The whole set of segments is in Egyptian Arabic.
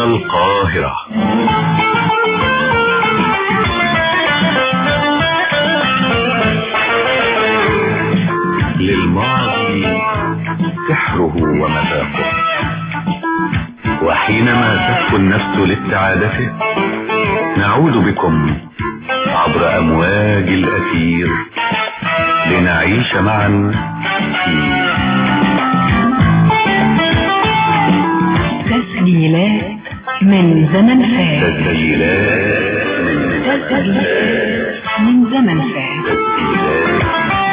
القاهرة للماضي سحره ومذاقه وحينما تهفو النفس لاستعادته نعود بكم عبر أمواج الأثير لنعيش معا في تسجيلات من زمن فات تسجيلات من تسجيلات من زمن فات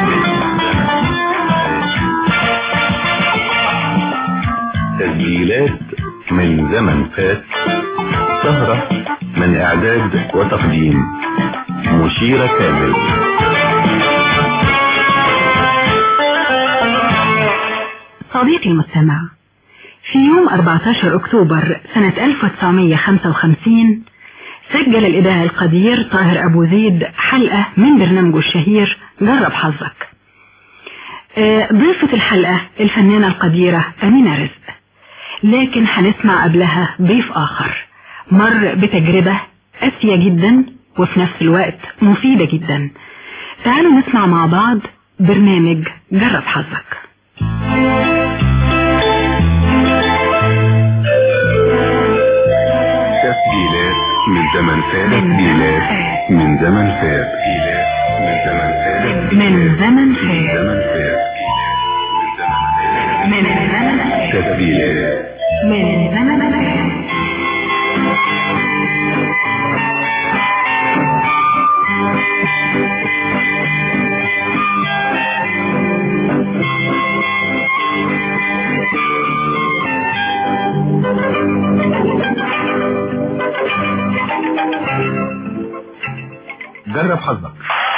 تسجيلات من زمن فات سهرة من إعداد وتقديم مشيرة كامل صديقي المستمع في يوم 14 أكتوبر سنة 1955 سجل الإذاعي القدير طاهر أبو زيد حلقة من برنامجه الشهير جرب حظك آه، ضيفة الحلقة الفنانة القديرة أمينة رزق لكن هنسمع قبلها ضيف آخر مر بتجربة قاسية جدا وفي نفس الوقت مفيدة جدا تعالوا نسمع مع بعض برنامج جرب حظك تسجيلات من زمن فات تسجيلات من زمن فات تسجيلات من زمن فات من زمن فات من زمن فات من زمن فات تسجيلات من زمن فات جرب حظك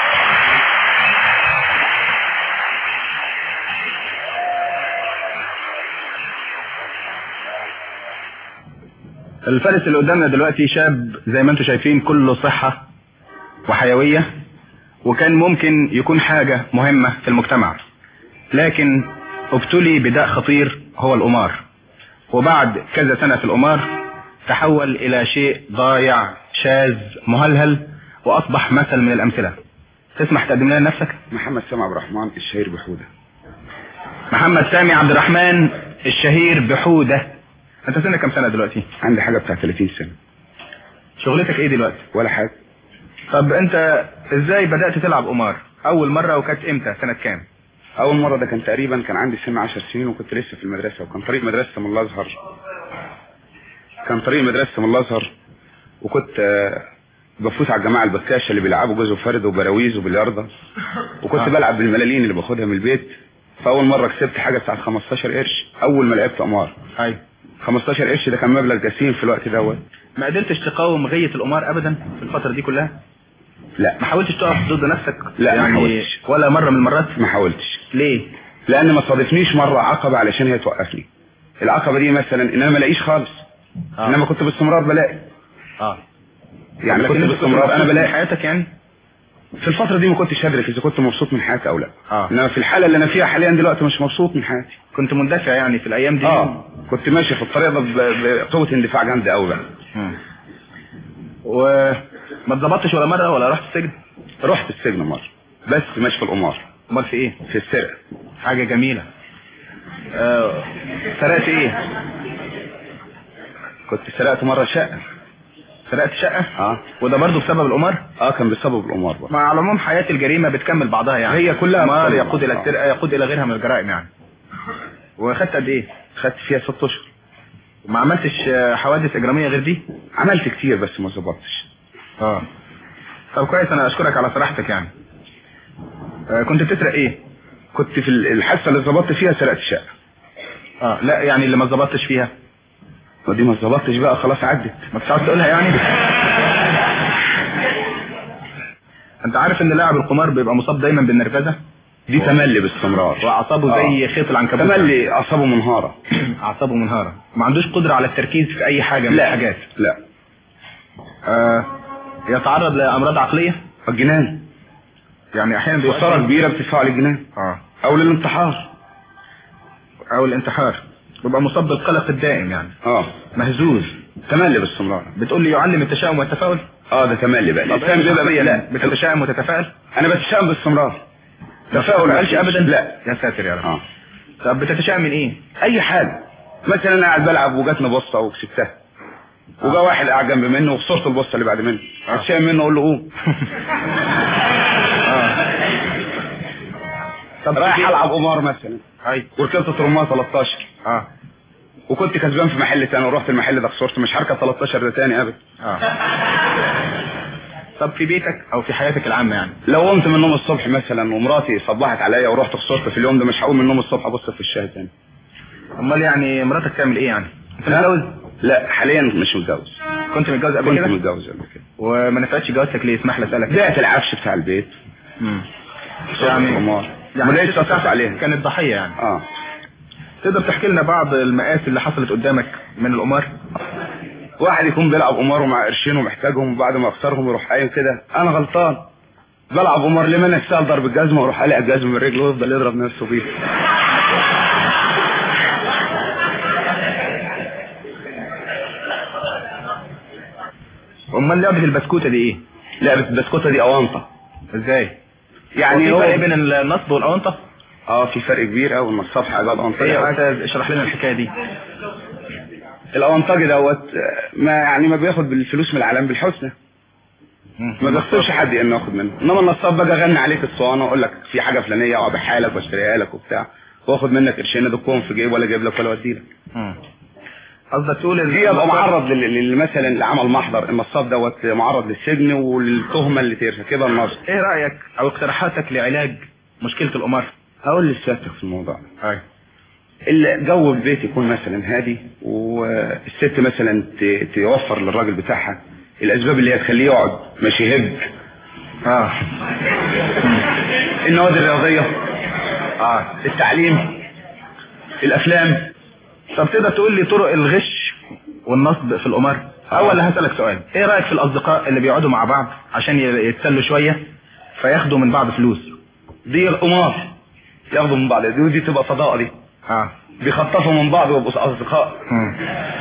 الفارس اللي قدامنا دلوقتي شاب زي ما انتم شايفين كله صحة وحيوية وكان ممكن يكون حاجة مهمة في المجتمع لكن ابتلي بداء خطير هو القمار وبعد كذا سنة في القمار تحول الى شيء ضايع شاذ مهلهل واصبح مثل من الامثلة تسمح تقدم لنا نفسك محمد سامع عبد الرحمن الشهير بحودة محمد سامي عبد الرحمن الشهير بحودة انت سنك كم سنة دلوقتي عندي حاجة بتاع 30 سنة شغلتك ايه دلوقتي ولا حاجة طب انت ازاي بدأت تلعب قمار اول مرة وكانت امتى سنة كام أول مرة ده كان تقريبا كان عندي سن 10 سنين وكنت لسه في المدرسة وكان طريق مدرسة من الأزهر كان طريق مدرسة من الأزهر وكنت آه، بفوت على الجماعة البكاشة اللي بيلعبوا جوز وفرد وبراويز وبلياردة وكنت آه. بلعب بالملالين اللي باخدها من البيت فأول مرة كسبت حاجة بتاعت 15 قرش أول ما لعبت قمار ايوه 15 قرش ده كان مبلغ جسيم في الوقت دوت ما قدرتش تقاوم غية القمار ابدا في الفترة دي كلها لا ما حاولتش تقف ضد نفسك لا، ما يعني حاولتش. ولا مرة من المرات ما حاولتش ليه لان ما صادفنيش مرة عقبة علشان هي توقفني العقبة دي مثلا ان انا ما الاقيش خالص آه. انما كنت باستمرار بلاقي اه يعني كنت لكن انت باستمرار انا مبسوط من بلاقي حياتك يعني في الفترة دي ما كنتش ادرك اذا كنت مبسوط من حياتي او لا آه. انما في الحالة اللي انا فيها حاليا دلوقتي مش مبسوط من حياتي كنت مندفع يعني في الايام دي اه كنت ماشي في الطريق ده ب- بقوة اندفاع جامدة قوي بقى مم. وما اتظبطتش ولا مرة ولا رحت السجن رحت السجن مرة بس مش في القمار امال في ايه في السرقة حاجة جميلة آه. سرقت ايه كنت سرقت مرة شقة سرقت شقة اه وده برضه بسبب القمار اه كان بسبب القمار برضه مع العموم حياة الجريمة بتكمل بعضها يعني هي كلها قمار بتكمل يقود الى بعضها. السرقة يقود الى غيرها من الجرائم يعني وخدت قد ايه خدت فيها ست اشهر ما عملتش آه، حوادث اجرامية غير دي عملت كتير بس ما ظبطتش اه طب كويس انا اشكرك على صراحتك يعني آه كنت بتسرق ايه كنت في الحادثة اللي ظبطت فيها سرقت شقة اه لا يعني اللي ما ظبطتش فيها ودي ما ظبطتش بقى خلاص عدت ما كنتش عاوز تقولها يعني انت عارف ان لاعب القمار بيبقى مصاب دايما بالنرفزه دي تملي باستمرار واعصابه زي خيط العنكبوت تملي اعصابه منهارة اعصابه منهاره ما عندوش قدره على التركيز في اي حاجه من لا الحاجات لا آه يتعرض لامراض عقليه الجنان يعني احيانا بيؤدي- خسارة كبيرة بتدفع للجنان اه او للانتحار او الانتحار بيبقى مصاب بالقلق الدائم يعني اه مهزوز تملي باستمرار بتقول لي يعلم التشاؤم والتفاؤل اه ده تملي بقى طب الانسان ايه بيبقى الشخصية لا لا بتتشائم وتتفائل انا بتشائم باستمرار ما تتفائلش ابدا لا يا ساتر يا رب اه طب بتتشائم من ايه اي حاجه مثلا انا قاعد بلعب وجاتني بوسطه وكسبتها وجا واحد قاعد جنب منه وخسرت البوسطه اللي بعد منه اتشائم منه اقول له قوم طب رايح تيجي- العب قمار مثلا اي وركبت ترماه 13 اه وكنت كسبان في محل تاني ورحت المحل ده خسرت مش هركب 13 ده تاني ابدا اه طب في بيتك او في حياتك العامة يعني لو قمت من النوم الصبح مثلا ومراتي صبحت عليا ورحت خسرت في اليوم ده مش هقوم من النوم الصبح ابص في الشاي تاني امال يعني مراتك تعمل ايه يعني انت لا. متجوز لا حاليا مش متجوز كنت متجوز قبل كنت كده متجوز قبل كده وما نفعتش جوازتك ليه اسمح لي اسالك بعت العفش بتاع البيت مم. يعني يعني قمار يعني ولقيت الست تصرف بتاعتك عليها كانت ضحية يعني اه تقدر تحكي لنا بعض المآسي اللي حصلت قدامك من القمار واحد يكون بيلعب قمار ومع قرشين ومحتاجهم وبعد ما يخسرهم يروح قايم كده انا غلطان بلعب قمار ليه ما انا اشتغل ضرب الجزمه واروح قالع الجزمه من رجله ويفضل يضرب نفسه بيه امال لعبة البسكوتة دي ايه لعبه البسكوته دي اونطه ازاي يعني في هو فرق بين النصب والاونطه اه في فرق كبير قوي ما الصفحه قال ايه يا اونطه استاذ اشرح لنا الحكايه دي الاونطاجي دوت آه، ما يعني ما بياخد بالفلوس من العالم بالحسنى ما بيخسرش حد انه ياخد منه انما النصاب بقى غني عليك الصوانه واقول لك في حاجه فلانيه وابيعها لك واشتريها لك وبتاع واخد منك قرشين ادكهم في جيب ولا جايب لك ولا اودي لك مم. قصدك تقول ال- دي يبقى معرض لل- لل- مثلا اللي عمل محضر النصاب دوت معرض للسجن وللتهمه اللي ترتكبها النصب ايه رايك او اقتراحاتك لعلاج مشكله القمار هقول لسيادتك في الموضوع ده. اي الجو البيت يكون مثلا هادي والست مثلا ت- توفر للراجل بتاعها الاسباب اللي هي تخليه يقعد مش يهج اه النوادي الرياضيه اه التعليم الافلام طب تقدر تقول لي طرق الغش والنصب في القمار اول هسالك سؤال ايه رايك في الاصدقاء اللي بيقعدوا مع بعض عشان ي- يتسلوا شويه فياخدوا من بعض فلوس دي القمار ياخدوا من بعض دي ودي تبقى صداقه دي اه بيخطفوا من بعض ويبقوا اصدقاء مم.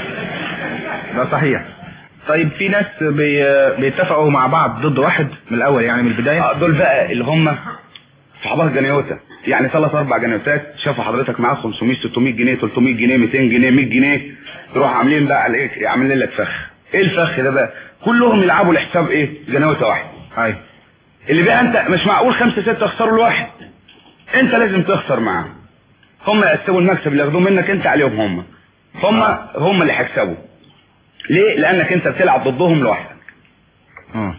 ده صحيح طيب في ناس بي... بيتفقوا مع بعض ضد واحد من الاول يعني من البدايه آه، دول بقى اللي هم صحابها جنيوته يعني ثلاث اربع جنيوتات شافوا حضرتك معاه 500 600 جنيه 300 جنيه 200 جنيه 100 جنيه يروحوا عاملين بقى على ايه عاملين لك فخ ايه الفخ ده بقى كلهم يلعبوا لحساب ايه جنيوته واحد اي اللي بقى انت مش معقول خمسة ستة يخسروا الواحد انت لازم تخسر معاهم هم يقسموا المكسب اللي ياخدوه منك انت عليهم هم هم هم اللي هيكسبوا ليه لانك انت بتلعب ضدهم لوحدك مم.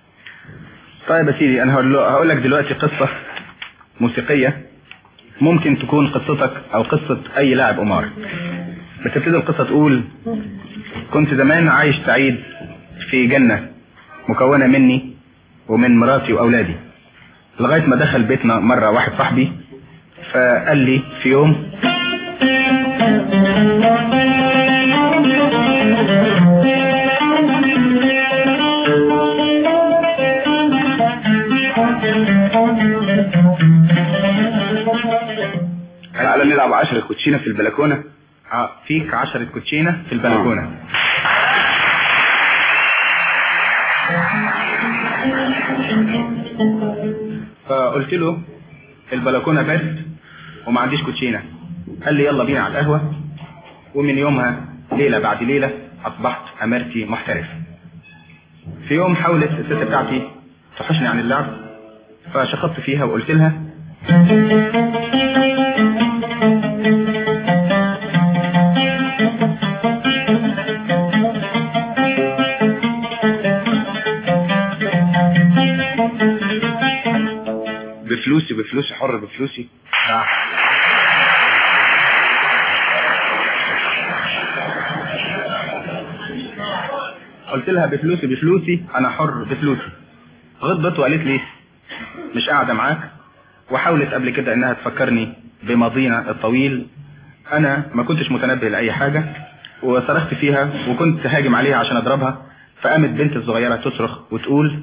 طيب يا سيدي انا هقول هقول لك دلوقتي قصة موسيقية ممكن تكون قصتك او قصة اي لاعب قمار بتبتدي القصة تقول كنت زمان عايش سعيد في جنة مكونة مني ومن مراتي واولادي لغاية ما دخل بيتنا مرة واحد صاحبي فقال لي في يوم تعالى نلعب عشرة كوتشينة في البلكونة آه، فيك عشرة كوتشينة في البلكونة فقلت له البلكونة بس وما عنديش كوتشينة قال لي يلا بينا على القهوة ومن يومها ليلة بعد ليلة أصبحت أمرتي محترف في يوم حاولت الست بتاعتي تحشني عن اللعب فشخطت فيها وقلت لها بفلوسي بفلوسي حر بفلوسي آه. قلت لها بفلوسي بفلوسي انا حر بفلوسي غضبت وقالت لي مش قاعده معاك وحاولت قبل كده انها تفكرني بماضينا الطويل انا ما كنتش متنبه لاي حاجه وصرخت فيها وكنت هاجم عليها عشان اضربها فقامت بنت الصغيره تصرخ وتقول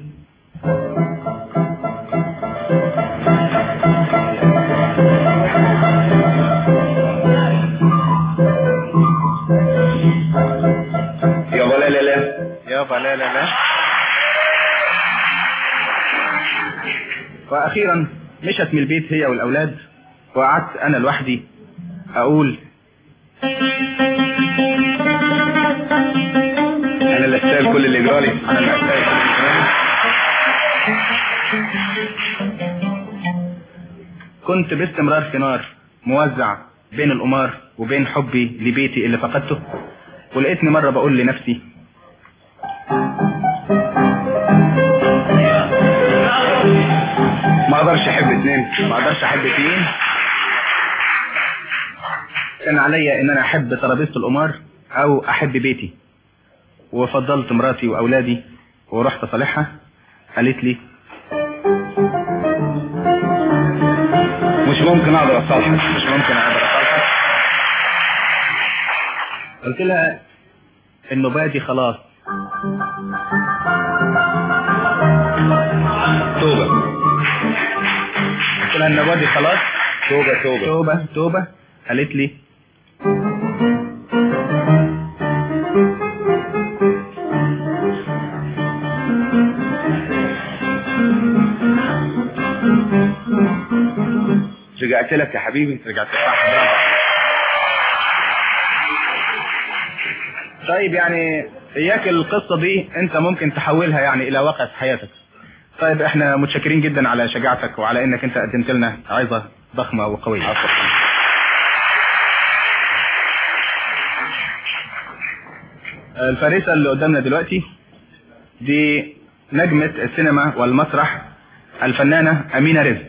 يا لا يابا لا لا لا واخيرا مشت من البيت هي والاولاد وقعدت انا لوحدي اقول انا اللي استاهل كل اللي جرالي انا اللي أستاهل كل الكلام. كنت باستمرار في نار موزع بين القمار وبين حبي لبيتي اللي فقدته ولقيتني مرة بقول لنفسي ما اقدرش احب اتنين ما اقدرش احب اتنين كان عليا ان انا احب ترابيزة القمار او احب بيتي وفضلت مراتي واولادي ورحت صالحها قالت لي مش ممكن اقدر اصالحك مش ممكن اقدر اصالحك قلت لها انه بادي خلاص توبة قلت لها انه بادي خلاص توبة توبة توبة توبة قالت لي رجعت لك يا حبيبي رجعت صح برافو طيب يعني اياك القصة دي انت ممكن تحولها يعني الى واقع في حياتك طيب احنا متشكرين جدا على شجاعتك وعلى انك انت قدمت لنا عظة ضخمة وقوية الفارسة اللي قدامنا دلوقتي دي نجمة السينما والمسرح الفنانة أمينة رزق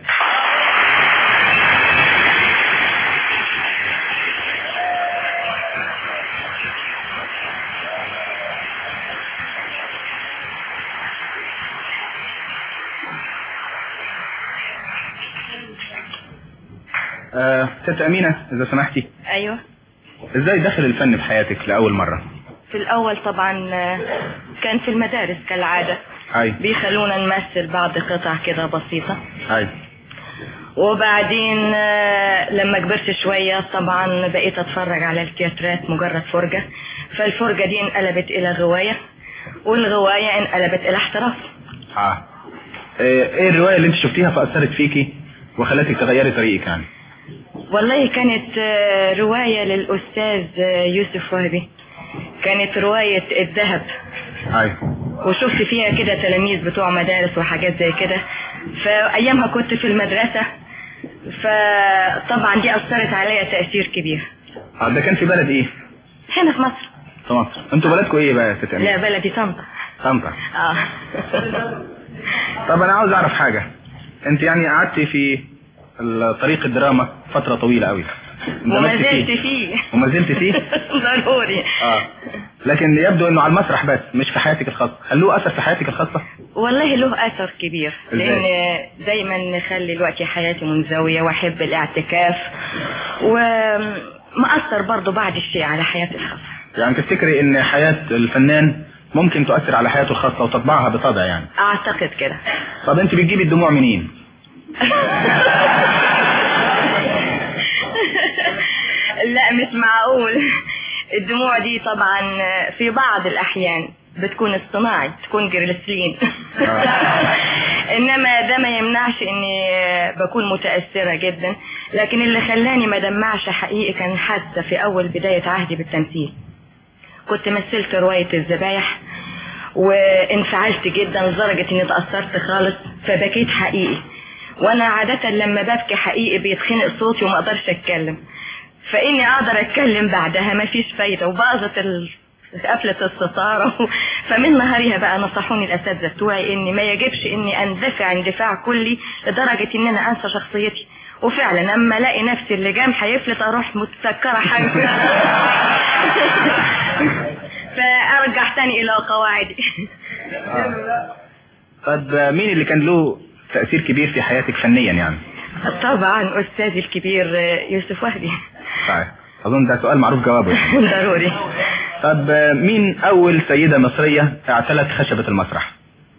آه، ست أمينة إذا سمحتي ايوه إزاي دخل الفن في حياتك لأول مرة؟ في الاول طبعا آه، كان في المدارس كالعادة أي بيخلونا نمثل بعض قطع كده بسيطة أي وبعدين آه، لما كبرت شوية طبعا بقيت اتفرج على التياترات مجرد فرجة فالفرجة دي انقلبت الى غواية والغواية انقلبت الى احتراف آه إيه الرواية اللي أنت شفتيها فأثرت فيكي وخلتك تغيري طريقك يعني؟ والله كانت آه، رواية للأستاذ آه، يوسف وهبي كانت رواية الذهب أي وشفت فيها كده تلاميذ بتوع مدارس وحاجات زي كده فأيامها كنت في المدرسة فطبعا دي أثرت عليا تأثير كبير آه ده كان في بلد إيه؟ هنا في مصر في مصر أنتوا بلدكم إيه بقى يا ست لا أمينة؟ بلدي طنطا طنطا اه طب أنا عاوز أعرف حاجة أنت يعني قعدتي في طريق الدراما فترة طويلة قوي وما اندمجت زلت فيه. فيه وما زلت فيه؟ ضروري اه لكن يبدو انه على المسرح بس مش في حياتك الخاصة هل له اثر في حياتك الخاصة والله له اثر كبير إزاي؟ لان دايما نخلي الوقت حياتي منزوية واحب الاعتكاف ومأثر برضو بعض الشيء على حياتي الخاصة يعني تفتكري ان حياة الفنان ممكن تؤثر على حياته الخاصة وتطبعها بطبع يعني اعتقد كده طب انت بتجيبي الدموع منين لا مش معقول الدموع دي طبعا في بعض الاحيان بتكون اصطناعي تكون جريسلين انما ده ما يمنعش اني بكون متأثرة جدا لكن اللي خلاني ما دمعش حقيقي كان حادثة في اول بداية عهدي بالتمثيل كنت مثلت رواية الذبايح وانفعلت جدا لدرجة اني تأثرت خالص فبكيت حقيقي وانا عادة لما ببكي حقيقي بيتخنق صوتي وما اقدرش اتكلم فاني اقدر اتكلم بعدها ما فيش فايدة وباظت ال... قفلة الستارة فمن نهارها بقى نصحوني الاساتذة بتوعي اني ما يجبش اني اندفع اندفاع كلي لدرجة ان انا انسى شخصيتي وفعلا اما الاقي نفسي اللي جام هيفلت اروح متسكرة حاجة فارجع تاني الى قواعدي طب مين اللي كان له تأثير كبير في حياتك فنيا يعني طبعا استاذي الكبير يوسف وهبي طيب اظن ده سؤال معروف جوابه يعني. ضروري طب مين اول سيدة مصرية اعتلت خشبة المسرح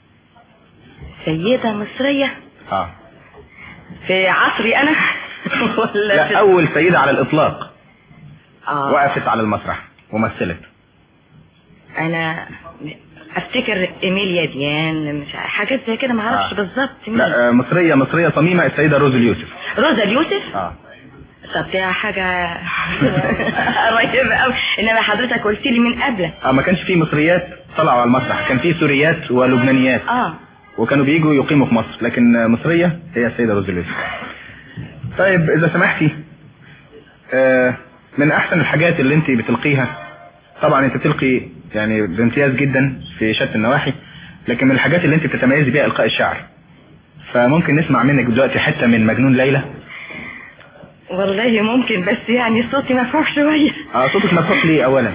سيدة مصرية اه في عصري انا ولا لا في... اول سيدة على الاطلاق آه. وقفت على المسرح ومثلت انا افتكر ايميليا ديان مش عارف- حاجات زي كده ما اعرفش آه. بالظبط مين. لا آه، مصرية مصرية صميمة السيدة روز اليوسف روزا اليوسف اه طب دي حاجة قريبة قوي انما حضرتك قلت لي من قبلك اه ما كانش فيه مصريات طلعوا على المسرح كان فيه سوريات ولبنانيات اه وكانوا بيجوا يقيموا في مصر لكن آه، مصرية هي السيدة روز اليوسف طيب اذا سمحتي آه، من احسن الحاجات اللي انت بتلقيها طبعا انت بتلقي يعني بامتياز جدا في شتى النواحي لكن من الحاجات اللي انت بتتميزي بيها القاء الشعر فممكن نسمع منك دلوقتي حتة من مجنون ليلى والله ممكن بس يعني صوتي مفروح شوية اه صوتك مفتوح لي اولا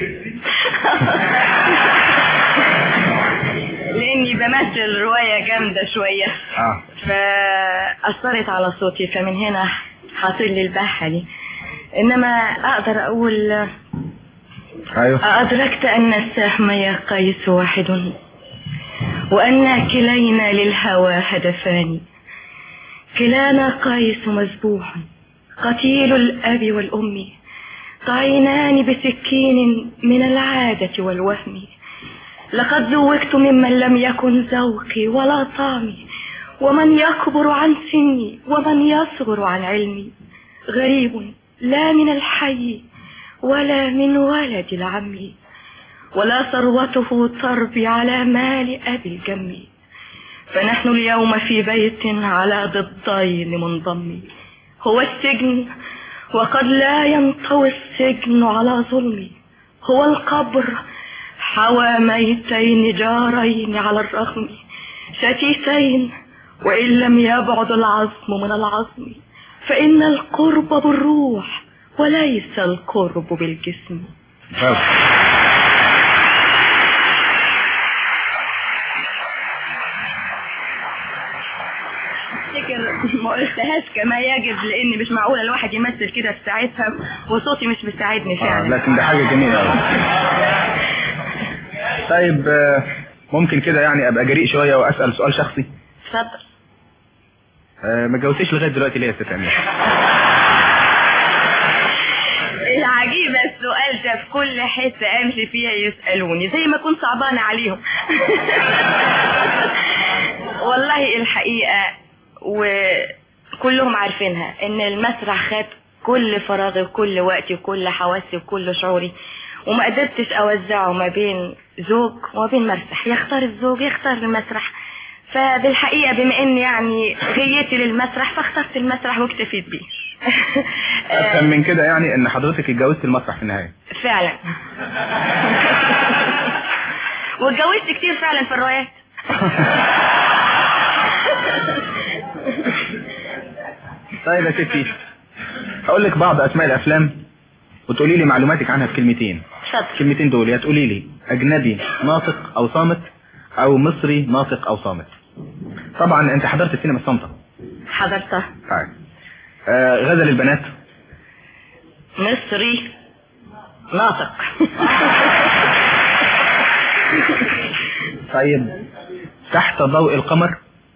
لاني بمثل رواية جامدة شوية اه فأثرت على صوتي فمن هنا حاصل لي البحة دي انما اقدر اقول ايوه أدركت أن السهم يا قيس واحد وأن كلينا للهوى هدفان كلانا قيس مذبوح قتيل الأب والأم طعينان بسكين من العادة والوهم لقد زوجت ممن لم يكن ذوقي ولا طعمي ومن يكبر عن سني ومن يصغر عن علمي غريب لا من الحي ولا من ولد العم ولا ثروته تربي على مال أبي الجم فنحن اليوم في بيت على ضدين منضم هو السجن وقد لا ينطوي السجن على ظلمي هو القبر حوى ميتين جارين على الرغم شتيتين وإن لم يبعد العظم من العظم فإن القرب بالروح وليس القرب بالجسم برافو. افتكر ما قلتهاش كما يجب لان مش معقول الواحد يمثل كده في ساعتها وصوتي مش مساعدني آه فعلا لكن ده حاجة جميلة أوي. طيب آه، ممكن كده يعني ابقى جريء شوية واسأل سؤال شخصي اتفضل آه، ما اتجوزتيش لغاية دلوقتي ليه يا ست امير العجيبة السؤال ده في كل حتة امشي فيها يسألوني زي ما كنت صعبانة عليهم والله الحقيقة وكلهم عارفينها ان المسرح خد كل فراغي وكل وقتي وكل حواسي وكل شعوري وما قدرتش اوزعه ما بين زوج وما بين مسرح يختار الزوج يختار المسرح فبالحقيقة بما ان يعني غيتي للمسرح فاخترت المسرح واكتفيت بيه افهم من كده يعني ان حضرتك اتجوزت المسرح في النهاية فعلا واتجوزت كتير فعلا في الروايات طيب يا ستي هقول لك بعض اسماء الافلام وتقولي لي معلوماتك عنها بكلمتين اتفضل الكلمتين دول يا تقولي لي اجنبي ناطق او صامت او مصري ناطق او صامت طبعا انت حضرت السينما الصامتة حضرتها طيب آه غزل البنات مصري ناطق طيب تحت ضوء القمر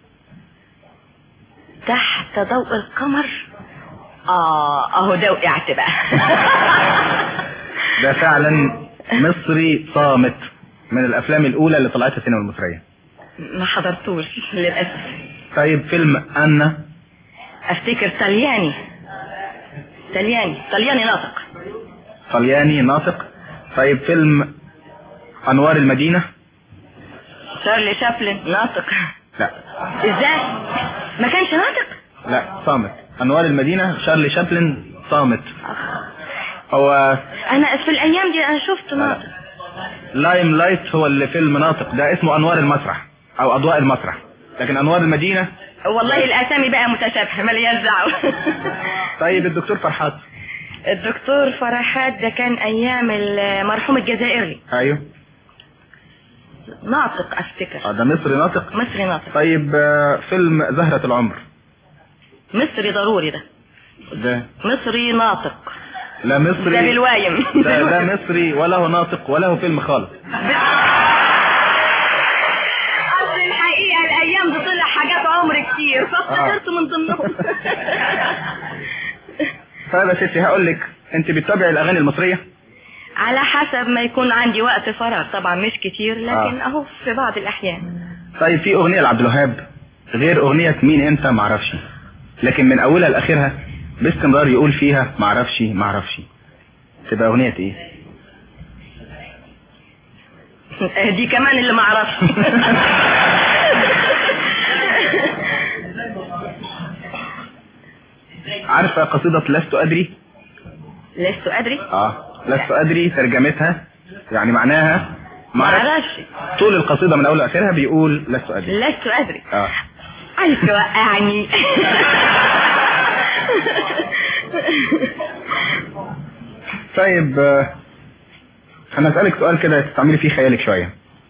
تحت ضوء القمر اه اهو ده وقعت بقى ده فعلا مصري صامت من الافلام الاولى اللي طلعتها السينما المصرية ما حضرتوش للاسف طيب فيلم انا افتكر طلياني طلياني طلياني ناطق طلياني ناطق طيب فيلم انوار المدينة شارلي شابلن ناطق لا ازاي ما كانش ناطق لا صامت انوار المدينة شارلي شابلن صامت هو انا في الايام دي انا شفت ناطق لايم لايت هو اللي فيلم ناطق ده اسمه انوار المسرح او اضواء المسرح لكن انوار المدينة والله الاسامي بقى متشابهه مليان دعوه طيب الدكتور فرحات الدكتور فرحات ده كان ايام المرحوم الجزائري ايوه ناطق افتكر آه، ده مصري ناطق مصري ناطق طيب آه، فيلم زهرة العمر مصري ضروري ده ده مصري ناطق لا مصري ده بالوايم ده, ده مصري ولا هو ناطق ولا هو فيلم خالص اصل الحقيقه الايام دي طلع حاجات عمر كتير فافتكرت من ضمنهم طيب يا ستي هقول لك انت بتتابعي الاغاني المصرية على حسب ما يكون عندي وقت فراغ طبعا مش كتير لكن آه. اهو في بعض الاحيان طيب في اغنية لعبد الوهاب غير اغنية مين انت معرفش لكن من اولها لاخرها باستمرار يقول فيها معرفش معرفش تبقى اغنية ايه دي كمان اللي معرفش عارفة قصيدة لست ادري لست ادري اه لست ادري ترجمتها يعني معناها معرفش معرفش طول القصيدة من اول لاخرها بيقول لست ادري لست ادري اه عايز توقعني طيب آه، انا اسألك سؤال كده تستعملي فيه خيالك شوية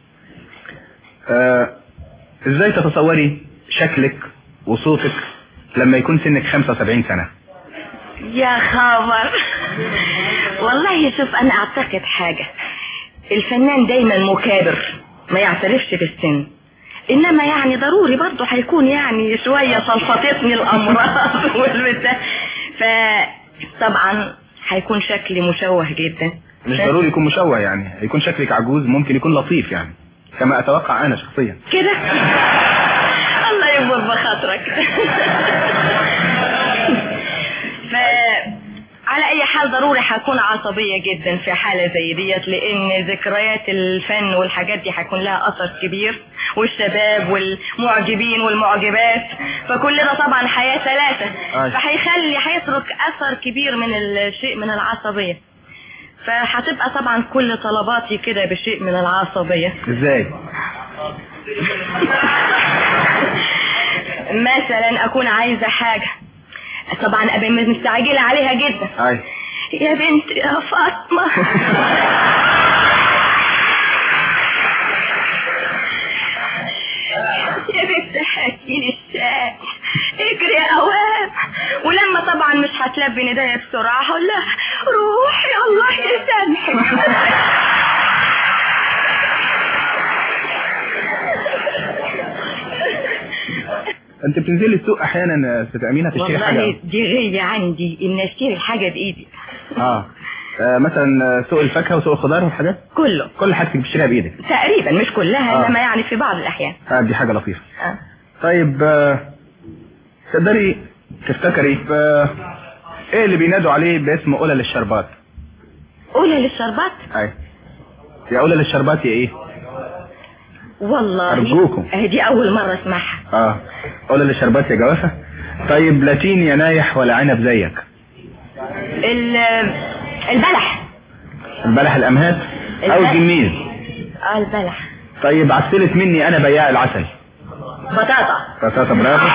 آه، ازاي تتصوري شكلك وصوتك لما يكون سنك 75 سنة يا خبر والله شوف انا اعتقد حاجة الفنان دايما مكابر ما يعترفش بالسن انما يعني ضروري برضه هيكون يعني شوية سلطتني الامراض والبتاع فطبعا هيكون شكلي مشوه جدا مش ف- ضروري يكون مشوه يعني يكون شكلك عجوز ممكن يكون لطيف يعني كما اتوقع انا شخصيا كده الله يكبر بخاطرك ف على اي حال ضروري هكون عصبية جدا في حالة زي ديت لان ذكريات الفن والحاجات دي هيكون لها اثر كبير والشباب والمعجبين والمعجبات فكل ده طبعا حياة ثلاثة أي. فهيخلي هيترك اثر كبير من الشيء من العصبية فهتبقى طبعا كل طلباتي كده بشيء من العصبية ازاي مثلا اكون عايزة حاجة طبعا ابقى مستعجلة عليها جدا اي يا بنت يا فاطمة يا بنت هاتيلي الشاي اجري يا اوام ولما طبعا مش هتلبي ندايا بسرعة هقول لها روحي الله يسامحك انت بتنزلي السوق احيانا ست امينه تشتري والله حاجه دي غية عندي ان اشتري الحاجة بايدي اه آه، مثلا سوق الفاكهه وسوق الخضار والحاجات كله كل حاجتك بتشتريها بايدك تقريبا مش كلها آه. انما يعني في بعض الاحيان آه دي حاجه لطيفه آه. طيب آه، تقدري تفتكري آه، ايه اللي بينادوا عليه باسم قلل الشربات قولها للشربات اي يا قلل الشربات يا ايه والله أرجوكم. اهي دي اول مرة اسمعها اه قلل الشربات يا جوافه طيب لا تين يا نايح ولا عنب زيك ال- البلح البلح الامهات او البلح. الجميز اه البلح طيب عسلت مني انا بياع العسل بطاطا بطاطا برافو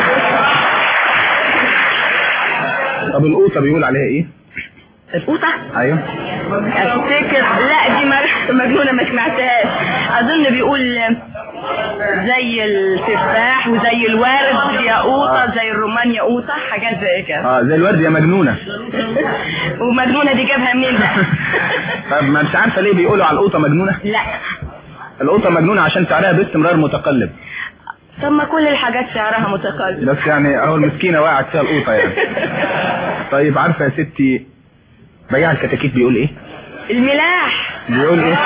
طب القوطه بيقول عليها ايه القوطة ايوه افتكر لا دي مر- مجنونة ما سمعتهاش اظن بيقول زي التفاح وزي الورد يا قوطة زي الرمان يا قوطة حاجات زي كده اه زي الورد يا مجنونه ومجنونة دي جابها منين ده طب ما مش عارفه ليه بيقولوا على القوطه مجنونه لا القوطه مجنونه عشان سعرها باستمرار متقلب طب ما كل الحاجات سعرها متقلب بس يعني اهو المسكينه وقعت فيها القوطه يعني طيب عارفه يا ستي بياع الكتاكيت بيقول ايه الملاح بيقول ايه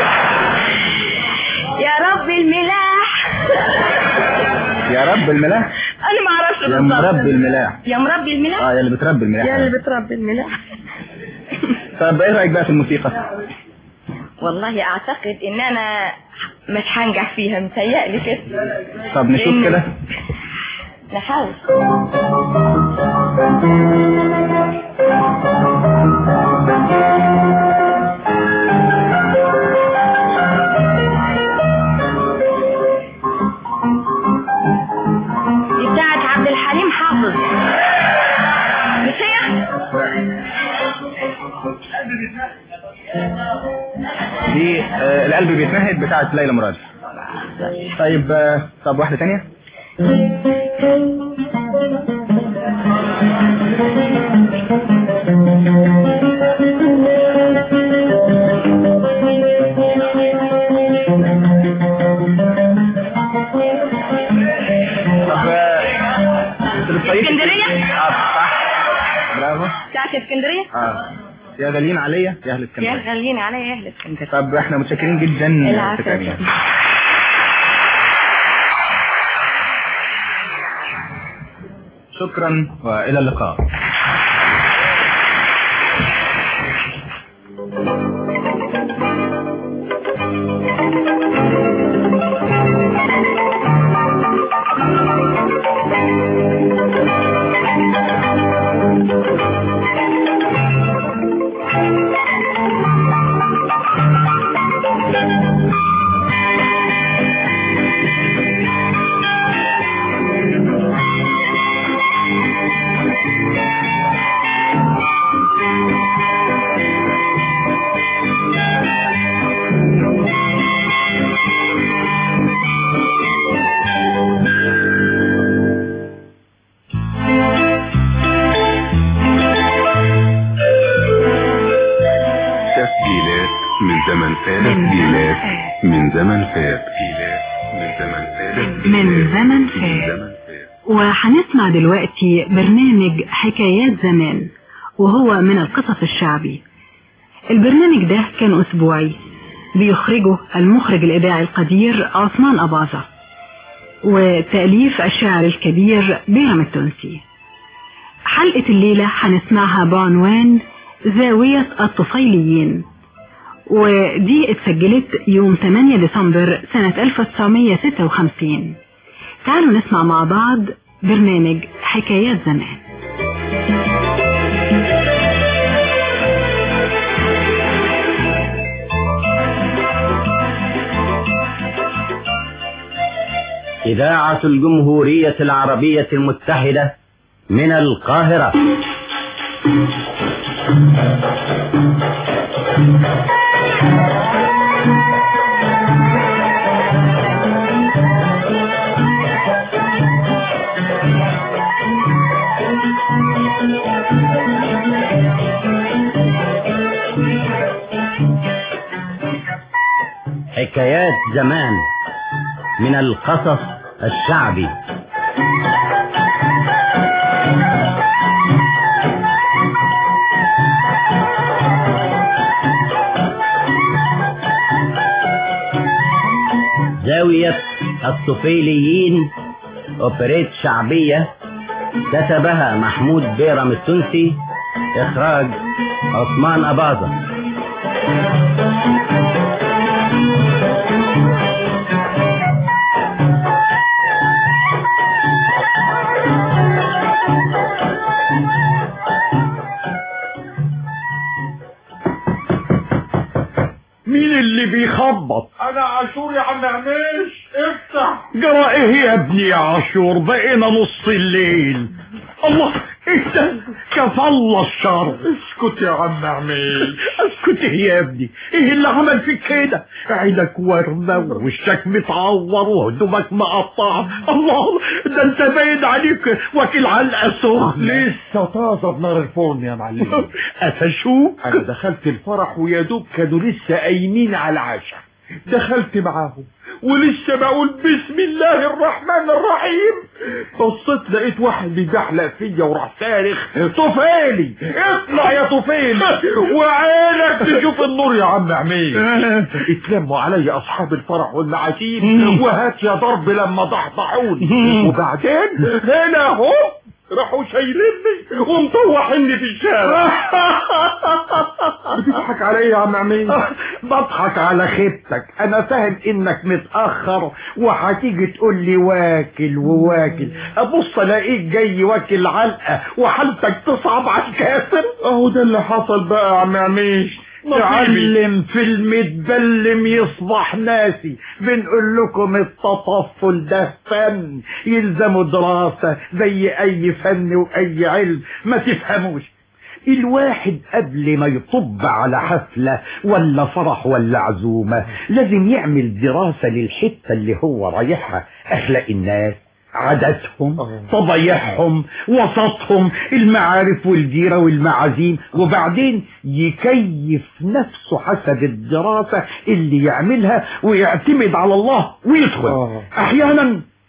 يا رب الملاح يا رب الملاح انا ما اعرفش يا بالظبط. مربي الملاح يا مربي الملاح اه يا اللي بتربي الملاح يا اللي بتربي الملاح طب ايه رايك بقى في الموسيقى والله اعتقد ان انا مش هنجح فيها متهيألي كده طب نشوف إن- كده نحاول دي بتاعت عبد الحليم حافظ مش هي؟ دي آه القلب بيتنهد بتاعت ليلى مراد طيب آه طب واحده تانية طب آه، انت بتصيفي اسكندرية؟ اه صح برافو بتاعت اسكندرية؟ اه يا غاليين عليا يا اهل يا اسكندريه غاليين عليا يا اهل اسكندريه طب احنا متشكرين جدا العفو يا ست أمينة. فندم. شكرا والى اللقاء تسجيلات من زمن فات تسجيلات من زمن فات تسجيلات من زمن فات من زمن من فات زمن فات وهنسمع دلوقتي برنامج حكايات زمان وهو من القصص الشعبي البرنامج ده كان أسبوعي بيخرجه المخرج الإذاعي القدير عثمان أباظة وتأليف الشاعر الكبير بيرم التونسي حلقة الليلة هنسمعها بعنوان زاوية الطفيليين ودي اتسجلت يوم 8 ديسمبر سنة 1956 تعالوا نسمع مع بعض برنامج حكايات زمان إذاعة الجمهورية العربية المتحدة من القاهرة حكايات زمان من القصص الشعبي زاوية الطفيليين أوبريت شعبية كتبها محمود بيرم التونسي إخراج عثمان أباظة مين اللي بيخبط انا عاشور يا عم عميش افتح جرى ايه يا ابني يا عاشور بقينا نص الليل الله ايه ده كفى الله الشر اسكت يا عم عميش اسكت ايه يا ابني ايه اللي عمل فيك كده عينك وردة ووشك متعور وهدومك مقطعة الله ده انت باين عليك واكل علقة سخنة لسه طازه بنار الفرن يا معلم قفشوك انا دخلت الفرح ويا دوب كانوا لسه قايمين على العشاء دخلت معاهم ولسه بقول بسم الله الرحمن الرحيم بصيت لقيت واحد بيزحلق فيا وراح صارخ طفيلي اطلع يا طفيلي وعينك تشوف النور يا عم عميد اتلموا عليا اصحاب الفرح والمعازيم وهات يا ضرب لما ضحضحوني وبعدين هنا اهو راحوا شايليني ومطوحيني في الشارع بتضحك عليا يا عم عميد بضحك على خيبتك انا فاهم انك متأخر وهتيجي تقول لي واكل وواكل ابص الاقيك جاي واكل علقة وحالتك تصعب على الكافر اهو ده اللي حصل بقى يا عم عميش نصيبي تعلم في المتبلم يصبح ناسي بنقول لكم التطفل ده فن يلزموا دراسة زي اي فن واي علم ما تفهموش الواحد قبل ما يطب على حفلة ولا فرح ولا عزومة لازم يعمل دراسة للحتة اللي هو رايحها اخلاق الناس عاداتهم طبايعهم وسطهم المعارف والجيرة والمعازيم وبعدين يكيف نفسه حسب الدراسة اللي يعملها ويعتمد على الله ويدخل آه. احيانا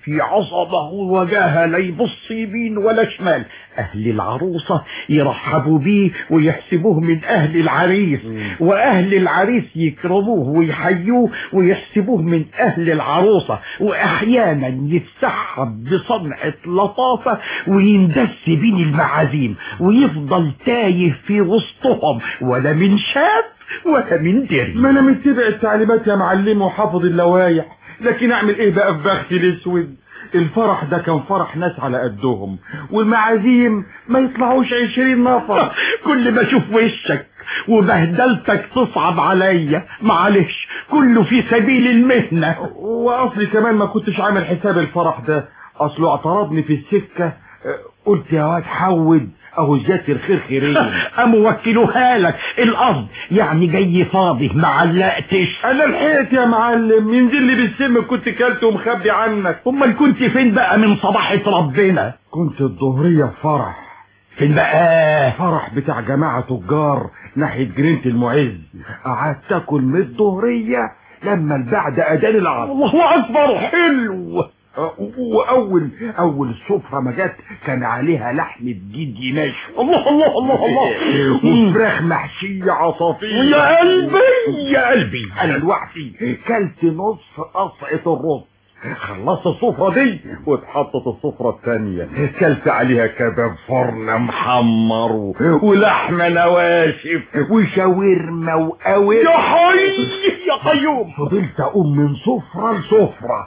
في عظمة ووجاهة لا يبص يمين ولا شمال أهل العروسة يرحبوا بيه ويحسبوه من أهل العريس وأهل العريس يكرموه ويحيوه ويحسبوه من أهل العروسة وأحيانا يتسحب بصنعة لطافة ويندس بين المعازيم ويفضل تايه في وسطهم ولا من شاب ولا من دري ما انا متبع التعليمات يا معلم وحافظ اللوايح لكن اعمل ايه بقى في بختي الاسود الفرح ده كان فرح ناس على قدهم والمعازيم ما يطلعوش عشرين نفر كل ما اشوف وشك وبهدلتك تصعب عليا معلش كله في سبيل المهنة واصلي كمان ما كنتش عامل حساب الفرح ده اصله اعترضني في السكة أه، قلت يا واد حود اهو زيادة الخير خيرين ام وكلوها لك القصد يعني جاي فاضي ما علقتش انا لحقت يا معلم ينزل لي بالسم كنت كلت ومخبي عنك امال كنت فين بقى من صباحة ربنا كنت الظهرية في فرح فين بقى فرح بتاع جماعة تجار ناحية جنينة المعز قعدت اكل من الظهرية لما البعد اذان العصر الله اكبر حلو أه، واول اول سفرة ما جت كان عليها لحم جدي مشوي الله الله الله الله وفراخ محشية عصافير يا قلبي يا قلبي انا لوحدي كلت نص قصعة الرز خلصت السفرة دي واتحطت السفرة التانية كلت عليها كباب فرن محمر و- ولحمة نواشف وشاورما وقوي يا حي يا قيوم فضلت اقوم من سفرة لسفرة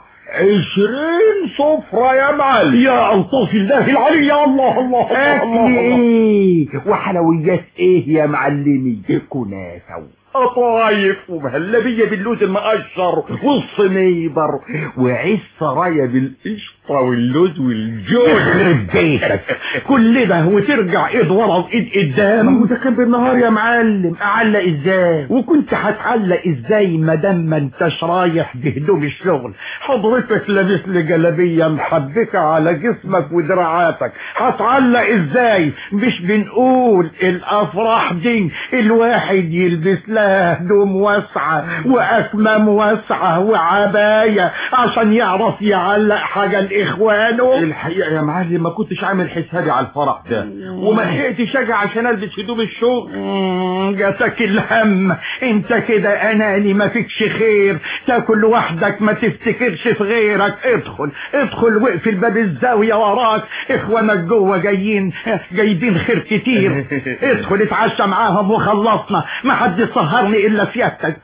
عشرين سفرة يا معلم يا ألطاف الله العلي يا الله الله الله, اكل الله, الله. ايه وحلويات ايه يا معلمي كنافة قطايف ومهلبية باللوز المقشر والصنيبر وعيش سرايا بالقشطة واللوز والجوز يخرب بيتك كل ده وترجع ايد ورا وايد ما هو قدام ده كان بالنهار يا معلم اعلق ازاي وكنت هتعلق ازاي ما دام ما انتش رايح بهدوم الشغل حضرتك لابس لي جلابيه محبكه على جسمك ودراعاتك هتعلق ازاي مش بنقول الافراح دي الواحد يلبس لها هدوم واسعه واكمام واسعه وعبايه عشان يعرف يعلق حاجه لاخوانه الحقيقة يا معلم ما كنتش عامل حسابي على الفرح ده وما لحقتش اجي عشان البس هدوم الشغل مم، جاتك الهم انت كده اناني ما فيكش خير تاكل لوحدك ما تفتكرش في غيرك ادخل ادخل واقفل باب الزاوية وراك اخوانك جوه جايين جايبين خير كتير ادخل اتعشى معاهم وخلصنا ما حد يسهرني الا سيادتك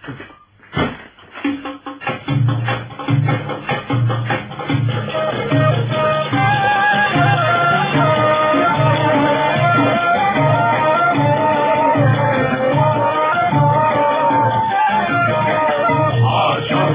عشر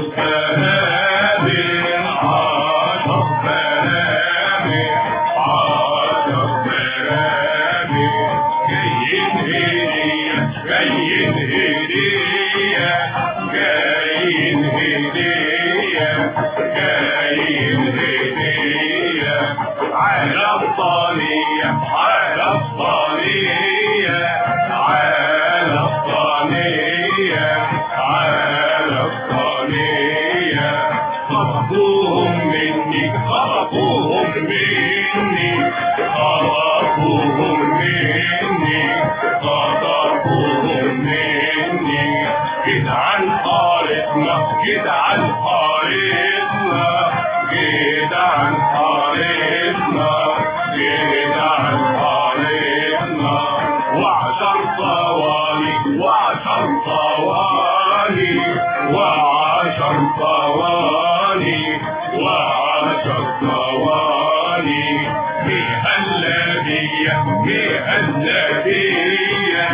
بنادم عشر بنادم عشر بنادم جايين هدية جايين هدية جايين هدية جايين هدية على الصينية على الصينية على الصينية على الصينية خطفوهم مني خطفوهم مني خطفوهم مني خطفوهم مني كده عن حارتنا كده عن حارتنا كده عن حارتنا كده عن حارتنا وعشر صواني وعشر صواني وعشر صواني وعشر صواني مهلبية مهلبية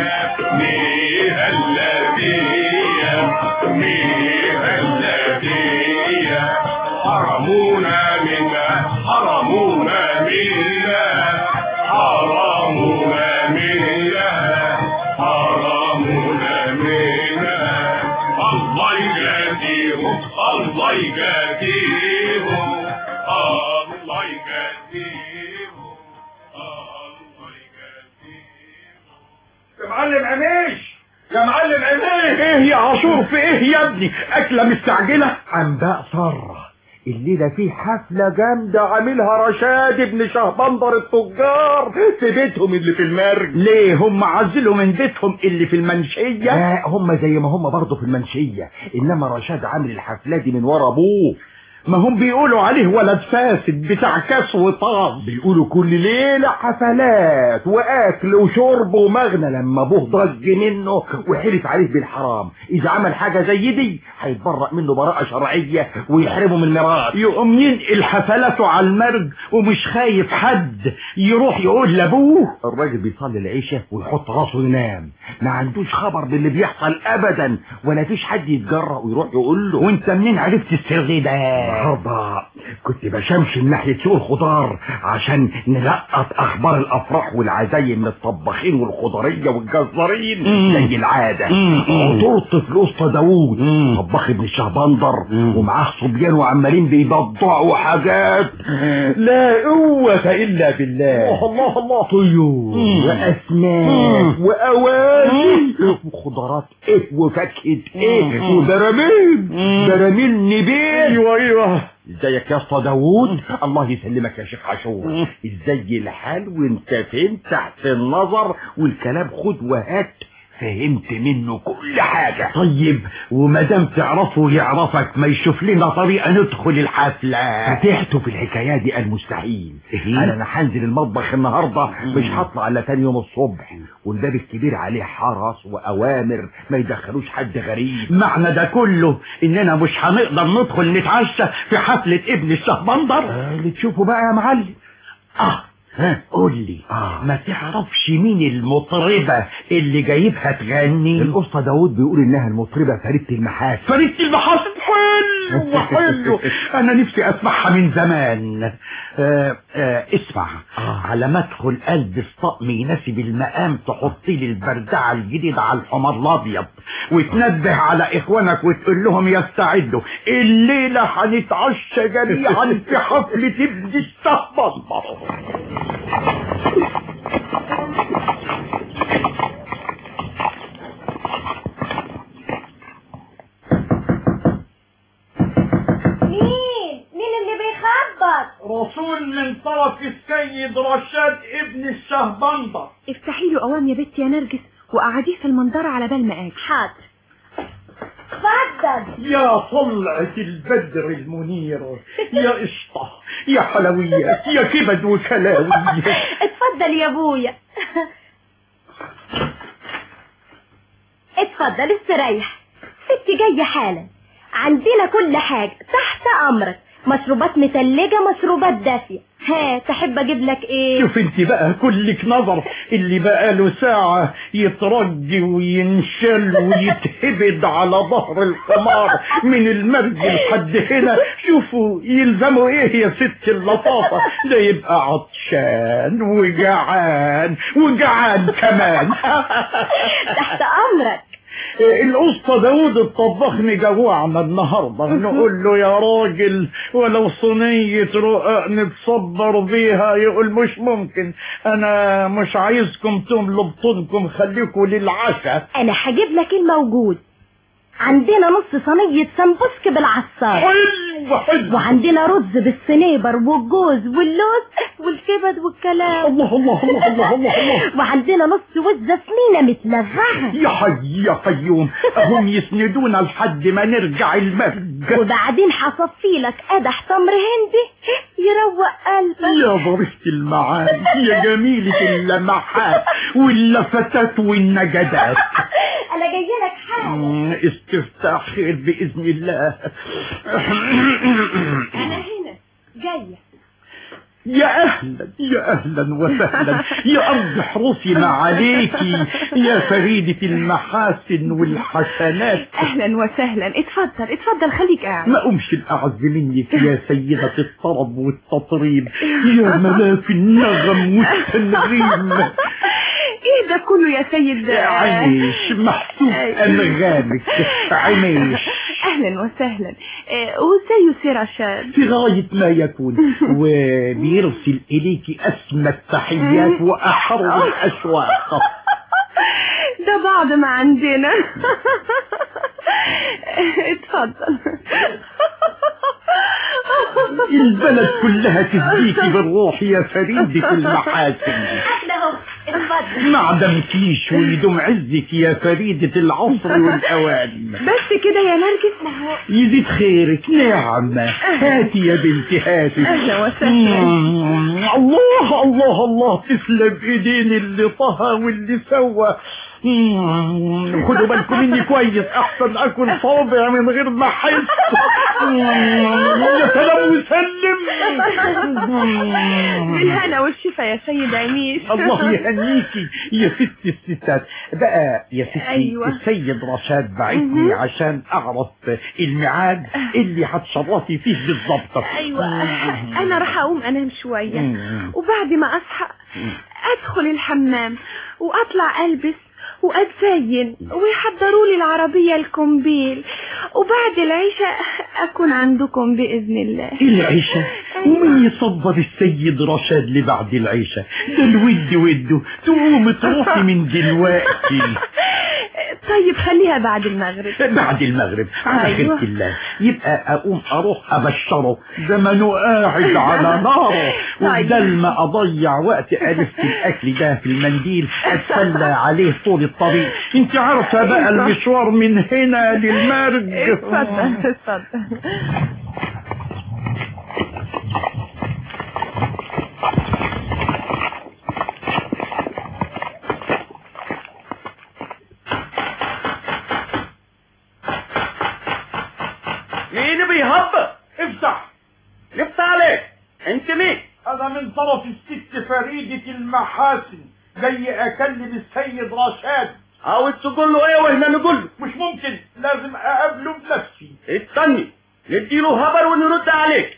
مهلبية مهلبية حرمونا منها حرمونا منها حرمونا منها حرمونا منها الله يجازيهم الله يجازيهم الله يجازيهم الله يجازيهم يا معلم عميش يا معلم عميش ايه يا عاشور في ايه يا ابني اكله مستعجله انباء سارة الليلة في حفلة جامدة عاملها رشاد ابن شهبندر التجار في بيتهم اللي في المرج ليه هم عزلوا من بيتهم اللي في المنشية لا هم زي ما هم برضه في المنشية انما رشاد عامل الحفلة دي من ورا ابوه ما هم بيقولوا عليه ولد فاسد بتاع كاس وطاز بيقولوا كل ليلة حفلات واكل وشرب ومغنى لما ابوه ضج منه وحلف عليه بالحرام اذا عمل حاجة زي دي هيتبرأ منه براءة شرعية ويحرمه من الميراث يقوم ينقل حفلاته على المرج ومش خايف حد يروح يقول لابوه الراجل بيصلي العشاء ويحط راسه ينام ما عندوش خبر باللي بيحصل ابدا ولا فيش حد يتجرأ ويروح يقول له وانت منين عرفت السر ده النهارده كنت بشمشم ناحية سوق الخضار عشان نلقط اخبار الافراح والعزايم من الطباخين والخضرية والجزارين زي العادة عطرت في الاسطى داوود طباخ ابن الشهبندر ومعاه صبيان وعمالين بيبضعوا حاجات لا قوة الا بالله الله الله طيور واسماك واواني وخضرات ايه وفاكهة ايه وبراميل براميل نبيل ايوه ايوه ازيك يا اسطى داوود الله يسلمك يا شيخ عاشور ازاي الحال وانت فين تحت النظر والكلام خد وهات فهمت منه كل حاجة طيب وما دام تعرفه يعرفك ما يشوف لنا طريقة ندخل الحفلة فتحته في الحكاية دي المستحيل انا انا هنزل المطبخ النهاردة مش هطلع الا تاني يوم الصبح والباب الكبير عليه حرس واوامر ما يدخلوش حد غريب معنى ده كله اننا مش هنقدر ندخل نتعشى في حفلة ابن الشهبندر آه اللي تشوفه بقى يا معلم اه ها قول لي آه. ما تعرفش مين المطربة اللي جايبها تغني القصة داوود بيقول انها المطربة فريدة المحاسن فريدة المحاسن حلو حلو انا نفسي اسمعها من زمان آه آه اسمع آه. على ما ادخل البس طقم يناسب المقام تحط لي البردعه الجديده على الحمار الابيض وتنبه على اخوانك وتقول لهم يستعدوا الليله هنتعشى جميعا في حفله ابن السهبندر مين مين اللي بيخبط رسول من طرف السيد رشاد ابن الشهبندر افتحي له قوام يا بنتي يا نرجس وقعديه في المنظرة على بال ما اجي حاضر اتفضل يا طلعة البدر المنير يا قشطة يا حلويات يا كبد وكلاوي اتفضل يا ابويا اتفضل استريح ستي جاية حالا عندنا كل حاجة تحت امرك مشروبات متلجة مشروبات دافية ها تحب اجيب لك ايه شوف انت بقى كلك نظر اللي بقى له ساعة يترج وينشل ويتهبد على ظهر الحمار من المرج لحد هنا شوفوا يلزموا ايه يا ست اللطافة ده يبقى عطشان وجعان وجعان كمان تحت امرك القسطى داود الطباخ مجوعنا النهاردة نقول له يا راجل ولو صينية رقاق نتصبر بيها يقول مش ممكن انا مش عايزكم تملوا بطونكم خليكم للعشاء انا هجيب لك الموجود عندنا نص صينية سمبوسك بالعصار حلو حلو وعندنا رز بالسنيبر والجوز واللوز والكبد والكلام الله الله الله الله الله, الله. وعندنا نص وزة سمينة متلفعة يا حي يا قيوم هم يسندونا لحد ما نرجع المرج وبعدين هصفي لك قدح تمر هندي يروق قلبك يا ظريفة المعاني يا جميلة اللمحات واللفتات والنجدات انا جايه لك حالا استفتاح خير بإذن الله انا هنا جايه يا أهلا يا أهلا وسهلا يا أرض حروسي ما عليكي يا فريدة المحاسن والحسنات اهلا وسهلا اتفضل اتفضل خليك قاعد ما أمشي الأعز منك يا سيدة الطرب والتطريب يا ملاك النغم والتنغيم ايه ده كله يا سيد عيش محسوب أنغامك عيش اهلا وسهلا آه، وازاي يسير عشان في غاية ما يكون وبيرسل إليك أسمى التحيات وأحر الأشواق ده بعد ما عندنا اتفضل البلد كلها تهديكي بالروح يا فريدة المحاسن احنا اهو اتفضل معدم كيش ويدوم عزك يا فريدة العصر والأوان بس كده يا نرجس ما هو يزيد خيرك نعم هاتي يا بنتي هاتي أهلا وسهلا مم، الله الله الله تسلم ايدين اللي طهى واللي سوى مم، خدوا بالكم مني كويس احسن اكل صابع من غير ما احس مم، يا سلام وسلم بالهنا والشفا يا سيد عميس الله يهنيكي يا ست الستات بقى يا ستي أيوة. السيد رشاد بعتني عشان اعرف الميعاد اللي هتشرفي فيه بالظبط ايوه انا راح اقوم انام شويه مم. وبعد ما اصحى ادخل الحمام واطلع البس واتزين ويحضروا لي العربيه الكومبيل وبعد العشاء اكون عندكم باذن الله العشاء ومن يصبر السيد رشاد لبعد العشاء ده الود وده تقوم تروحي من دلوقتي طيب خليها بعد المغرب بعد المغرب على أيوة. خيرة الله يبقى اقوم اروح ابشره زمنه قاعد على ناره وبدل ما اضيع وقت الف الاكل ده في المنديل اتسلى عليه طول الطريق انت عارفه بقى المشوار من هنا للمرج اتفضل اتفضل مين بيهبط افتح لفت عليك انت مين انا من طرف الست فريدة المحاسن جاي اكلم السيد رشاد عاوز تقول له ايه واحنا نقول له مش ممكن لازم اقابله بنفسي استني نديله خبر ونرد عليك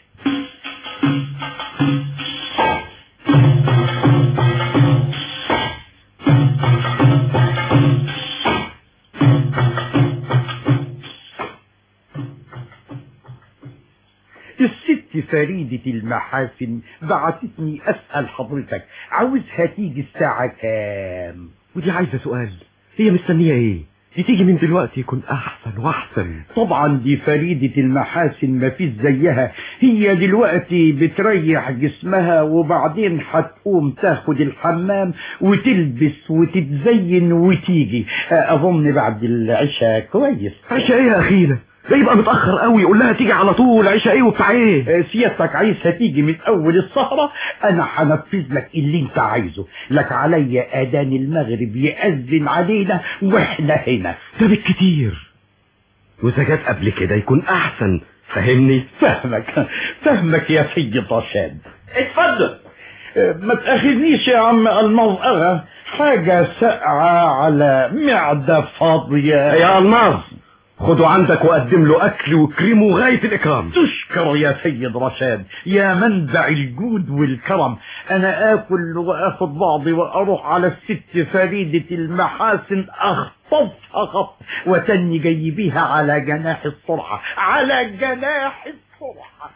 الست فريدة المحاسن بعتتني اسأل حضرتك عاوزها تيجي الساعة كام ودي عايزة سؤال هي مستنية ايه دي تيجي من دلوقتي يكون احسن واحسن طبعا دي فريدة المحاسن ما فيش زيها هي دلوقتي بتريح جسمها وبعدين هتقوم تاخد الحمام وتلبس وتتزين وتيجي اظن بعد العشاء كويس عشاء ايه يا اخينا ده يبقى متأخر قوي قول لها تيجي على طول عشاء ايه وبتاع ايه سيادتك عايزها تيجي من اول السهرة انا هنفذ لك اللي انت عايزه لك عليا اذان المغرب يأذن علينا واحنا هنا ده بالكتير واذا جت قبل كده يكون احسن فهمني فهمك فهمك يا سيد رشاد اتفضل ما تأخذنيش يا عم المظهرة حاجة ساقعة على معدة فاضية يا الماظ خده عندك وقدم له اكل وكريمه غاية الاكرام تشكر يا سيد رشاد يا منبع الجود والكرم انا اكل واخد بعضي واروح على الست فريدة المحاسن اخطفها خطف وتني جاي بيها على جناح السرعة على جناح السرعة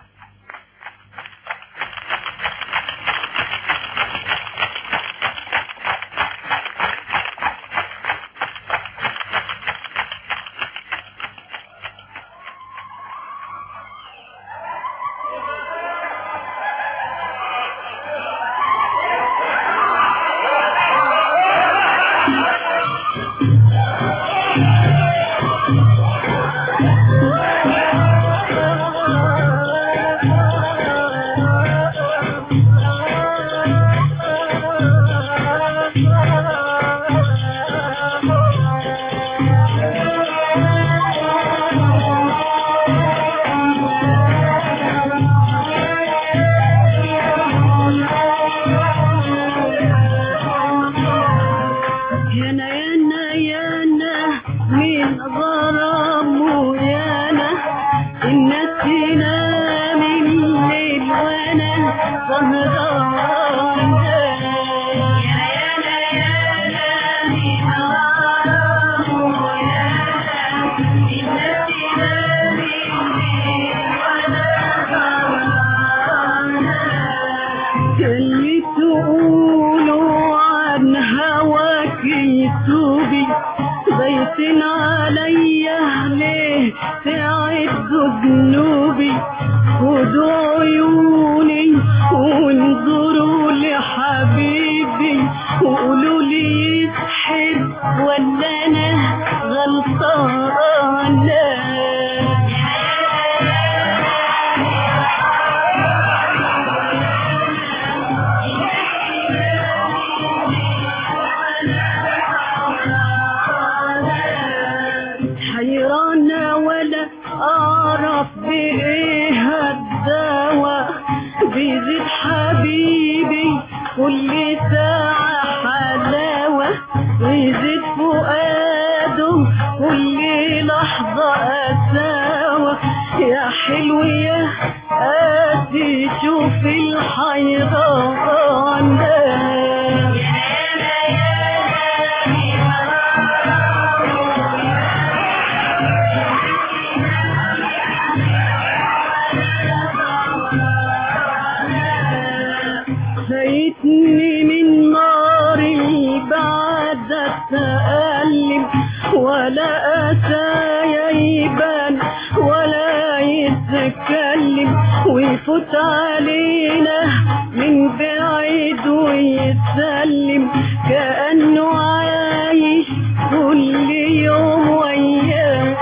يانا يانا يانا من غرام ويانا الناس تنام الليل وانا سهرانة يا يانا يانا من غرام ويانا الناس تنام الليل وانا سهرانة اللي تقولوا عن هواك يسوبي بيتن عليا ليه تعدوا ذنوبي خدوا عيوني بإيه الدواء بيزيد حبيبي كل ساعة حلاوة ويزيد فؤاده كل لحظة قساوة يا حلو يا قاسي شوف الحيران فايتني من نار البعد التألم ولا أتى يبان ولا يتكلم ويفوت علينا من بعيد ويتسلم كأنه عايش كل يوم ويانا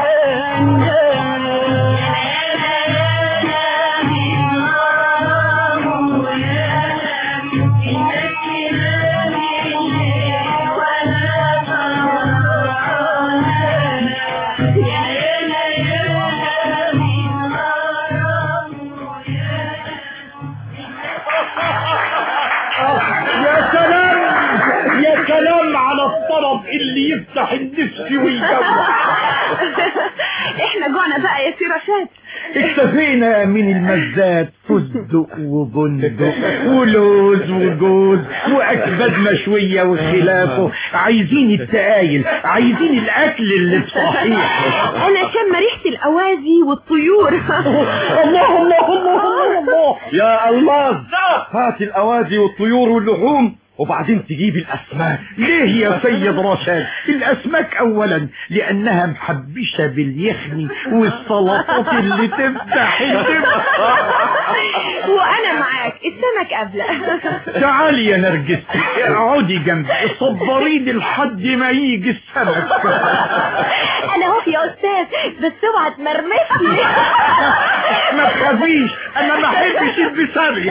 يا سلام يا سلام على الطرب اللي يفتح النفس ويجوع احنا جوعنا بقى يا سي رشاد اكتفينا من المزات فستق وبندق ولوز وجوز واكباد مشوية وخلافه عايزين التقايل عايزين الاكل اللي بصحيح انا شم ريحة الاوازي والطيور الله الله الله الله الله يا الماظ هات الاوازي والطيور واللحوم وبعدين تجيب الاسماك ليه يا سيد رشاد الاسماك اولا لانها محبشة باليخني والسلطات اللي تفتح الدم وانا معاك السمك قبله تعالي يا نرجس اقعدي جنبي صبريني لحد ما يجي السمك انا اهو يا استاذ بس اوعى تمرمسني ما تخافيش انا ما احبش البسارية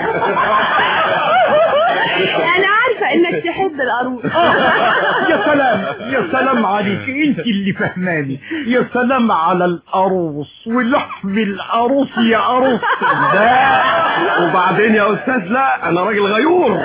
انا عارفة انك تحب القاروص يا سلام يا سلام عليك انت اللي فهماني يا سلام على القروص ولحم القروص يا قروص لا وبعدين يا استاذ لا انا راجل غيور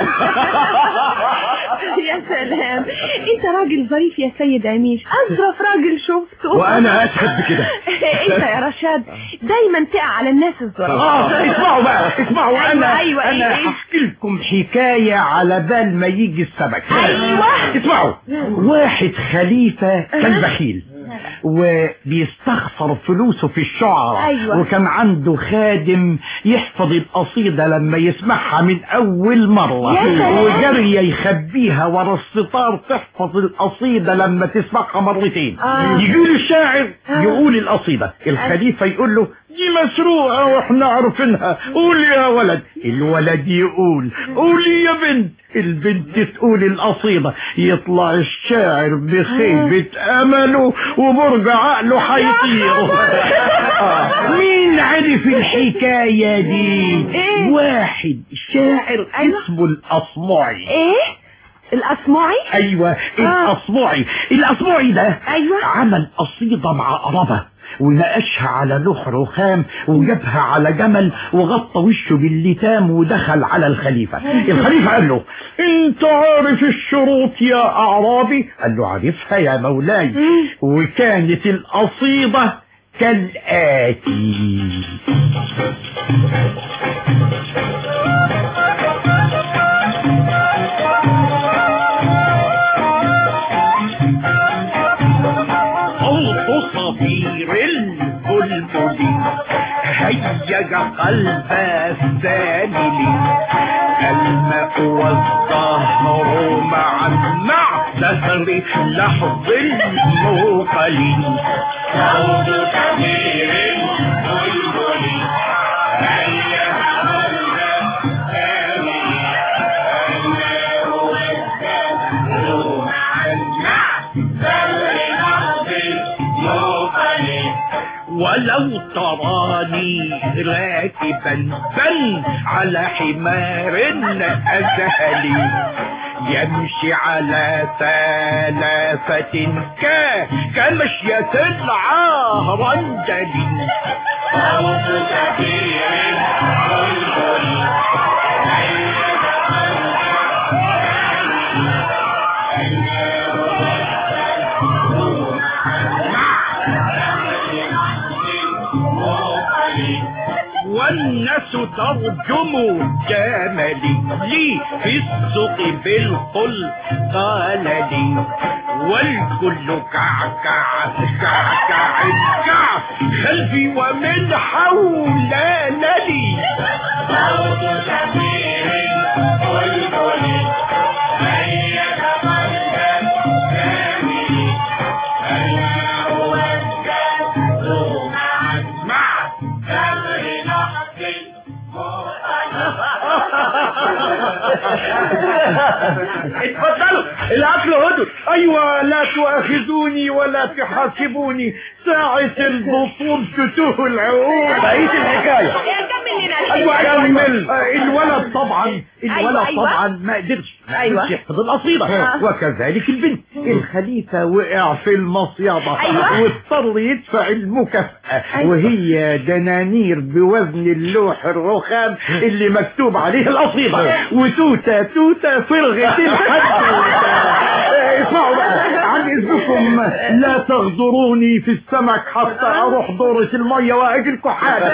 يا سلام انت راجل ظريف يا سيد امير اظرف راجل شفته وانا اشهد بكده انت يا رشاد دايما تقع على الناس الظريف اه اسمعوا بقى اسمعوا أيوة، انا أيوة، إيه، انا إيه؟ هحكي لكم حكاية على بال ما يجي السمك أيوة. اسمعوا واحد خليفة كان بخيل وبيستخسر فلوسه في الشعراء أيوة. وكان عنده خادم يحفظ القصيدة لما يسمعها من أول مرة يا سلام. وجري يخبيها ورا الستار تحفظ القصيدة لما تسمعها مرتين آه. يجي الشاعر يقول القصيدة الخليفة يقول له دي مسروقة واحنا عارفينها قول يا ولد الولد يقول قولي يا بنت البنت تقول القصيدة يطلع الشاعر بخيبة أمله وبرج عقله حيطير آه. مين عرف الحكاية دي إيه؟ واحد شاعر أيوة. اسمه الأصمعي ايه الاسمعي ايوه الاصبعي الاصبعي ده أيوة. عمل قصيدة مع قربة ونقشها على لوح رخام وجابها على جمل وغطى وشه باللتام ودخل على الخليفة الخليفة قال له انت عارف الشروط يا اعرابي قال له عارفها يا مولاي وكانت القصيدة كالآتي صوت صفير البلبل هيج قلب السامل الماء والزهر معا مع سهر لحظ الموقل صوت صفير البلبل هيج قلب السامل الماء والزهر معا ولو تراني راكبا بل على حمار أزهلي يمشي على ثلاثة ك كمشية العهرندل صوت زفير بلبل والناس ترجم جملي لي في السوق بالقل قال لي والكل كعكع كعكع الكع خلفي ومن حولنا لي صوت زفير بلبل من يتقدم جميل أنا هو الجد معا مع ثمر نحس اتفضلوا الاكل هدر ايوه لا تؤاخذوني ولا تحاسبوني ساعة البطول تتوه العقول بقية الحكاية كمل لنا ايوه الحكاية. كمل آه، الولد طبعا الولد أيوة، أيوة. طبعا ما قدرش ما أيوة. قدرش يحفظ القصيدة آه. وكذلك البنت الخليفة وقع في المصيدة أيوة. واضطر يدفع المكافأة أيوة. وهي دنانير بوزن اللوح الرخام اللي مكتوب عليه القصيدة وتوتة توتة فرغة الحدوتة آه، اسمعوا بقى عن اذنكم لا تغدروني في السمك حتى اروح دورة المية واجيلكم حاجة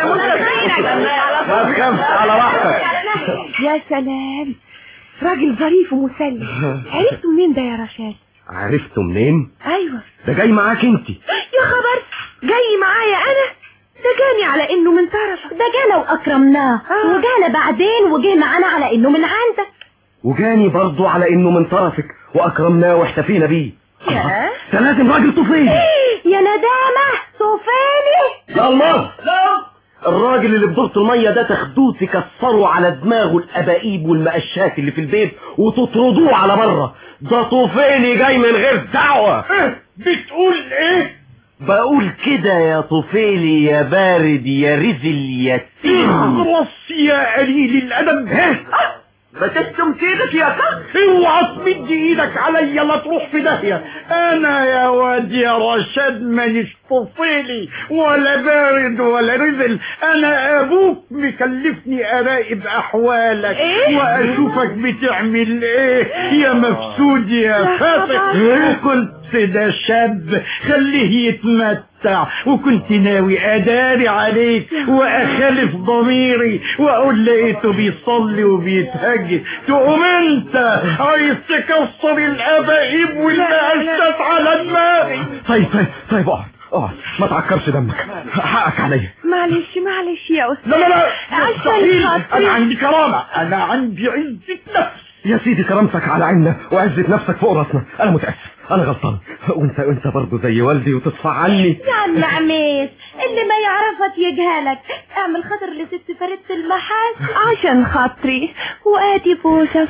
ما تخافش على راحتك يا سلام راجل ظريف ومسلي عرفته منين ده يا رشاد عرفته منين ايوه ده جاي معاك انت يا خبر جاي معايا انا ده جاني على انه من طرفك ده جانا واكرمناه آه. وجانا بعدين وجه معانا على انه من عندك وجاني برضو على انه من طرفك واكرمناه واحتفينا بيه يا ده لازم راجل طفيل يا ندامة صوفاني يا الله الراجل اللي بدورة المية ده تاخدوه تكسروا على دماغه الأبائيب والمقشات اللي في البيت وتطردوه على بره ده طفيلي جاي من غير دعوة بتقول ايه بقول كده يا طفيلي يا بارد يا رزل يا تين اخرس يا قليل الادب ما تشتم كيدك يا كخ اوعى تمد ايدك عليا لا تروح في داهية انا يا واد يا رشاد مانيش طفيلي ولا بارد ولا رزل انا ابوك مكلفني اراقب احوالك إيه؟ واشوفك بتعمل ايه يا مفسود يا فاسق كنت ده شاب خليه يتمتع وكنت ناوي اداري عليك واخالف ضميري واقول لقيته بيصلي وبيتهجد تقوم انت عايز تكسر الابائيب والمقشات على دماغي طيب طيب طيب اقعد اقعد ما تعكرش دمك حقك عليا معلش معلش يا استاذ لا لا لا عشان مستحيل خاطري. انا عندي كرامة انا عندي عزة نفس يا سيدي كرامتك على عيننا وعزة نفسك فوق راسنا انا متاسف انا غلطان وانت وانت برضه زي والدي وتصفى عني يا عم عميس اللي ما يعرفك يجهلك اعمل خاطر لست فريدة المحاسن عشان خاطري وادي بوسك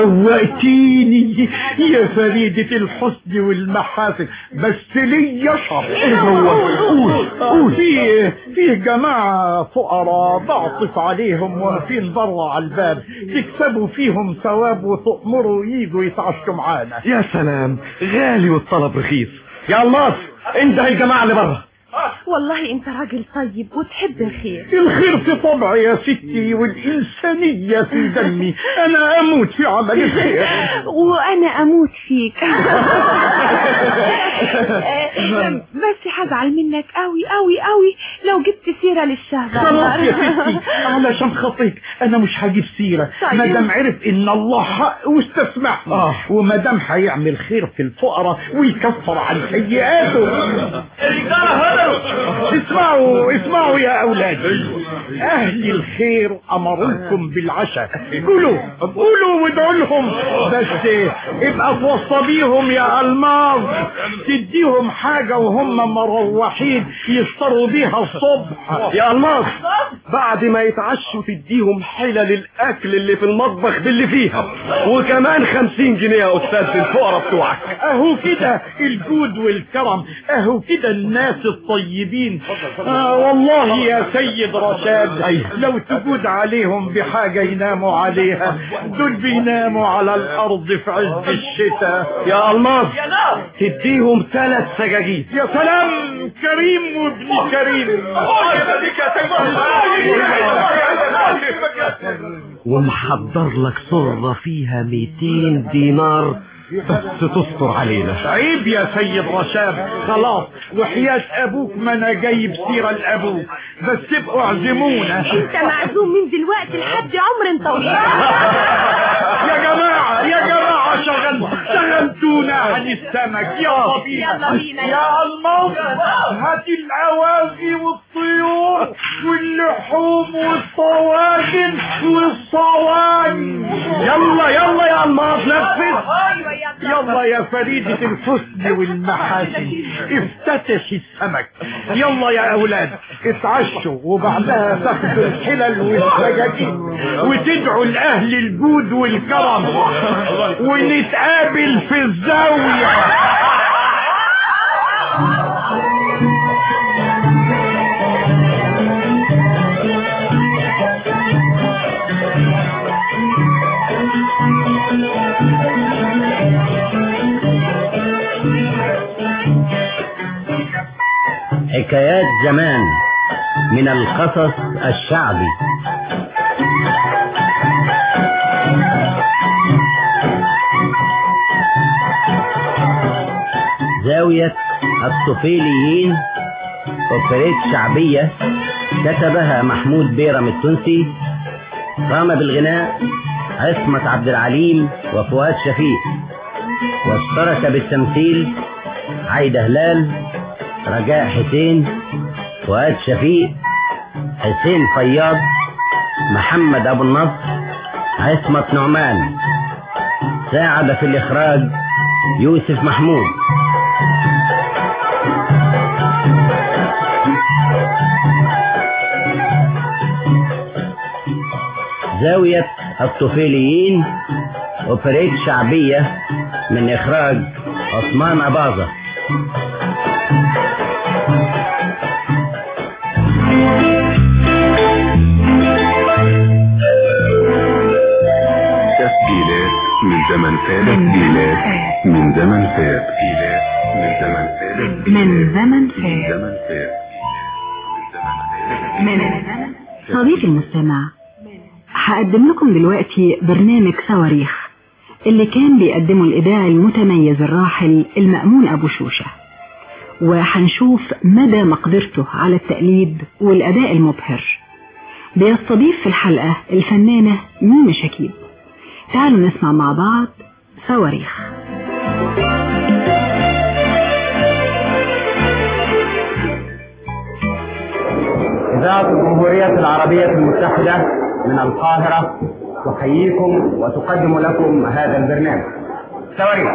روقتيني يا فريدة الحسن والمحاسن بس ليا شر ايه هو قول قول في في جماعة فقراء بعطف عليهم واقفين بره على الباب تكسبوا فيهم ثواب وتأمروا يجوا يتعشوا معانا يا سلام غالي والطلب رخيص يا الله انده الجماعة اللي بره والله انت راجل طيب وتحب الخير الخير في طبعي يا ستي والإنسانية في دمي أنا أموت في عمل الخير وانا اموت فيك بس هزعل منك قوي قوي قوي لو جبت سيرة للشهر خلاص يا ستي علشان خاطرك انا مش هجيب سيره طيب. ما دام عرف ان الله حق واستسمحني آه. وما دام هيعمل خير في الفقراء ويكفر عن سيئاته اسمعوا اسمعوا يا اولادي اهل الخير امركم بالعشاء قولوا قولوا وادعوا لهم بس ابقى توصى بيهم يا الماظ تديهم حاجه وهم مروحين يفطروا بيها الصبح يا الماس بعد ما يتعشوا تديهم حلل الاكل اللي في المطبخ باللي فيها وكمان خمسين جنيه يا استاذ للفقراء بتوعك اهو كده الجود والكرم اهو كده الناس الطيبين آه والله يا سيد رشاد رشاد لو تجود عليهم بحاجة يناموا عليها دول بيناموا على الأرض في عز الشتاء يا الماظ تديهم ثلاث سجاجيد يا سلام كريم وابن كريم ومحضر لك صرة فيها 200 دينار بس تستر علينا عيب يا سيد رشاد خلاص وحياة ابوك ما انا جايب سيرة لابوك بس تبقوا اعزمونا انت معزوم من دلوقتي لحد عمر طويل يا جماعة يا جماعة شغل شغلتونا عن السمك يلا بينا يلا بينا. يا الموت هات العواجي والطيور واللحوم والطواجن والصواني يلا يلا يا الماظ نفذ يلا يا فريدة الحسن والمحاسن افتتش السمك يلا يا اولاد اتعشوا وبعدها تاخدوا الحلل والسجاجيد وتدعوا لاهل الجود والكرم ونتقابل في الزاوية حكايات زمان من القصص الشعبي زاوية الطفيليين أوبريت شعبية كتبها محمود بيرم التونسي قام بالغناء عصمت عبد العليم وفؤاد شفيق واشترك بالتمثيل عايدة هلال رجاء حسين فؤاد شفيق حسين فياض محمد أبو النصر عصمة نعمان ساعد في الإخراج يوسف محمود زاوية الطفيليين أوبريت شعبية من إخراج عثمان أباظة تسجيلات من زمن فات تسجيلات من زمن فات تسجيلات من زمن فات من زمن من فات زمن فات من زمن صديقي المستمع هقدم لكم دلوقتي برنامج صواريخ اللي كان بيقدمه الإذاعي المتميز الراحل المأمون أبو شوشة وهنشوف مدى مقدرته على التقليد والأداء المبهر بيستضيف في الحلقة الفنانة ميمي شكيب تعالوا نسمع مع بعض صواريخ إذاعة الجمهورية العربية المتحدة من القاهرة تحييكم وتقدم لكم هذا البرنامج صواريخ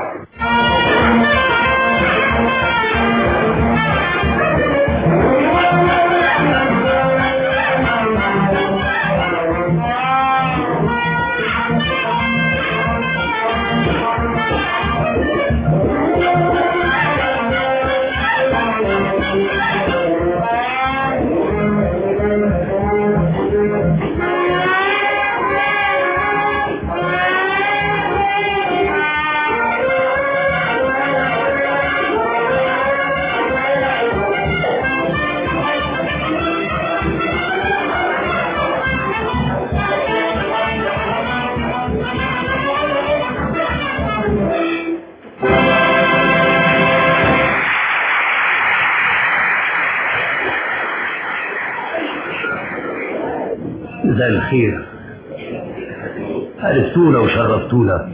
مساء الخير عرفتونا وشرفتونا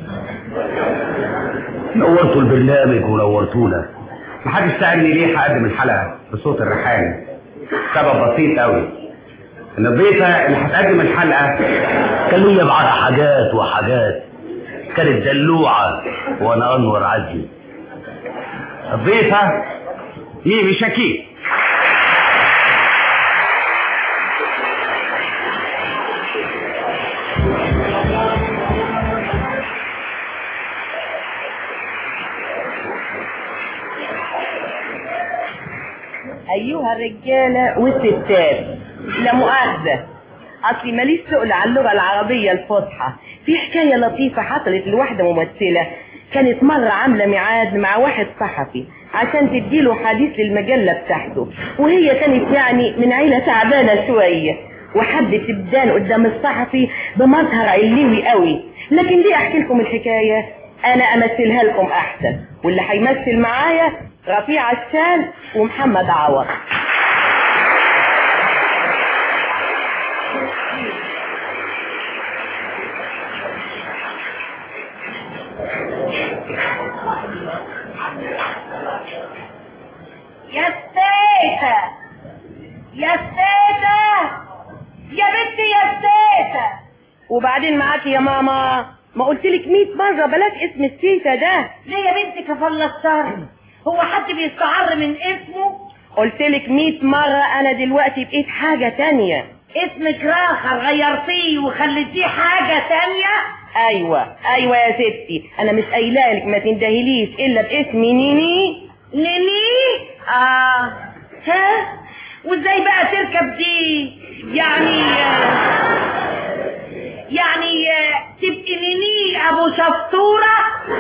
نورتوا البرنامج ونورتونا محدش سألني ليه هقدم الحلقة بصوت الريحان سبب بسيط قوي ان الضيفة اللي هتقدم الحلقة كان ليا معاها حاجات وحاجات كانت دلوعة وانا انور عزمي الضيفة ميمي شكيب أيها الرجالة والستات لا مؤاخذة اصلي ماليش سؤل على اللغة العربية الفصحى في حكاية لطيفة حصلت لواحدة ممثلة كانت مرة عاملة ميعاد مع واحد صحفي عشان تديله حديث للمجلة بتاعته وهي كانت يعني من عيلة تعبانة شوية وحبت تبدان قدام الصحفي بمظهر علوي قوي لكن ليه احكي لكم الحكاية انا امثلها لكم احسن واللي هيمثل معايا رفيع الشال ومحمد عوض يا ستيتة يا ستيتة يا بنتي يا ستيتة وبعدين معاكي يا ماما ما قلتلك 100 مرة بلاش اسم التيتا ده ليه يا بنتي كفل الشر هو حد بيستعر من اسمه قلتلك 100 مرة انا دلوقتي بقيت حاجة تانية اسمك راخر غيرتيه وخليتيه حاجة تانية ايوه ايوه يا ستي انا مش قايله لك ما تندهليش الا باسمي نيني نيني اه ها وازاي بقى تركب دي يعني يعني تبقي نيني ابو شطورة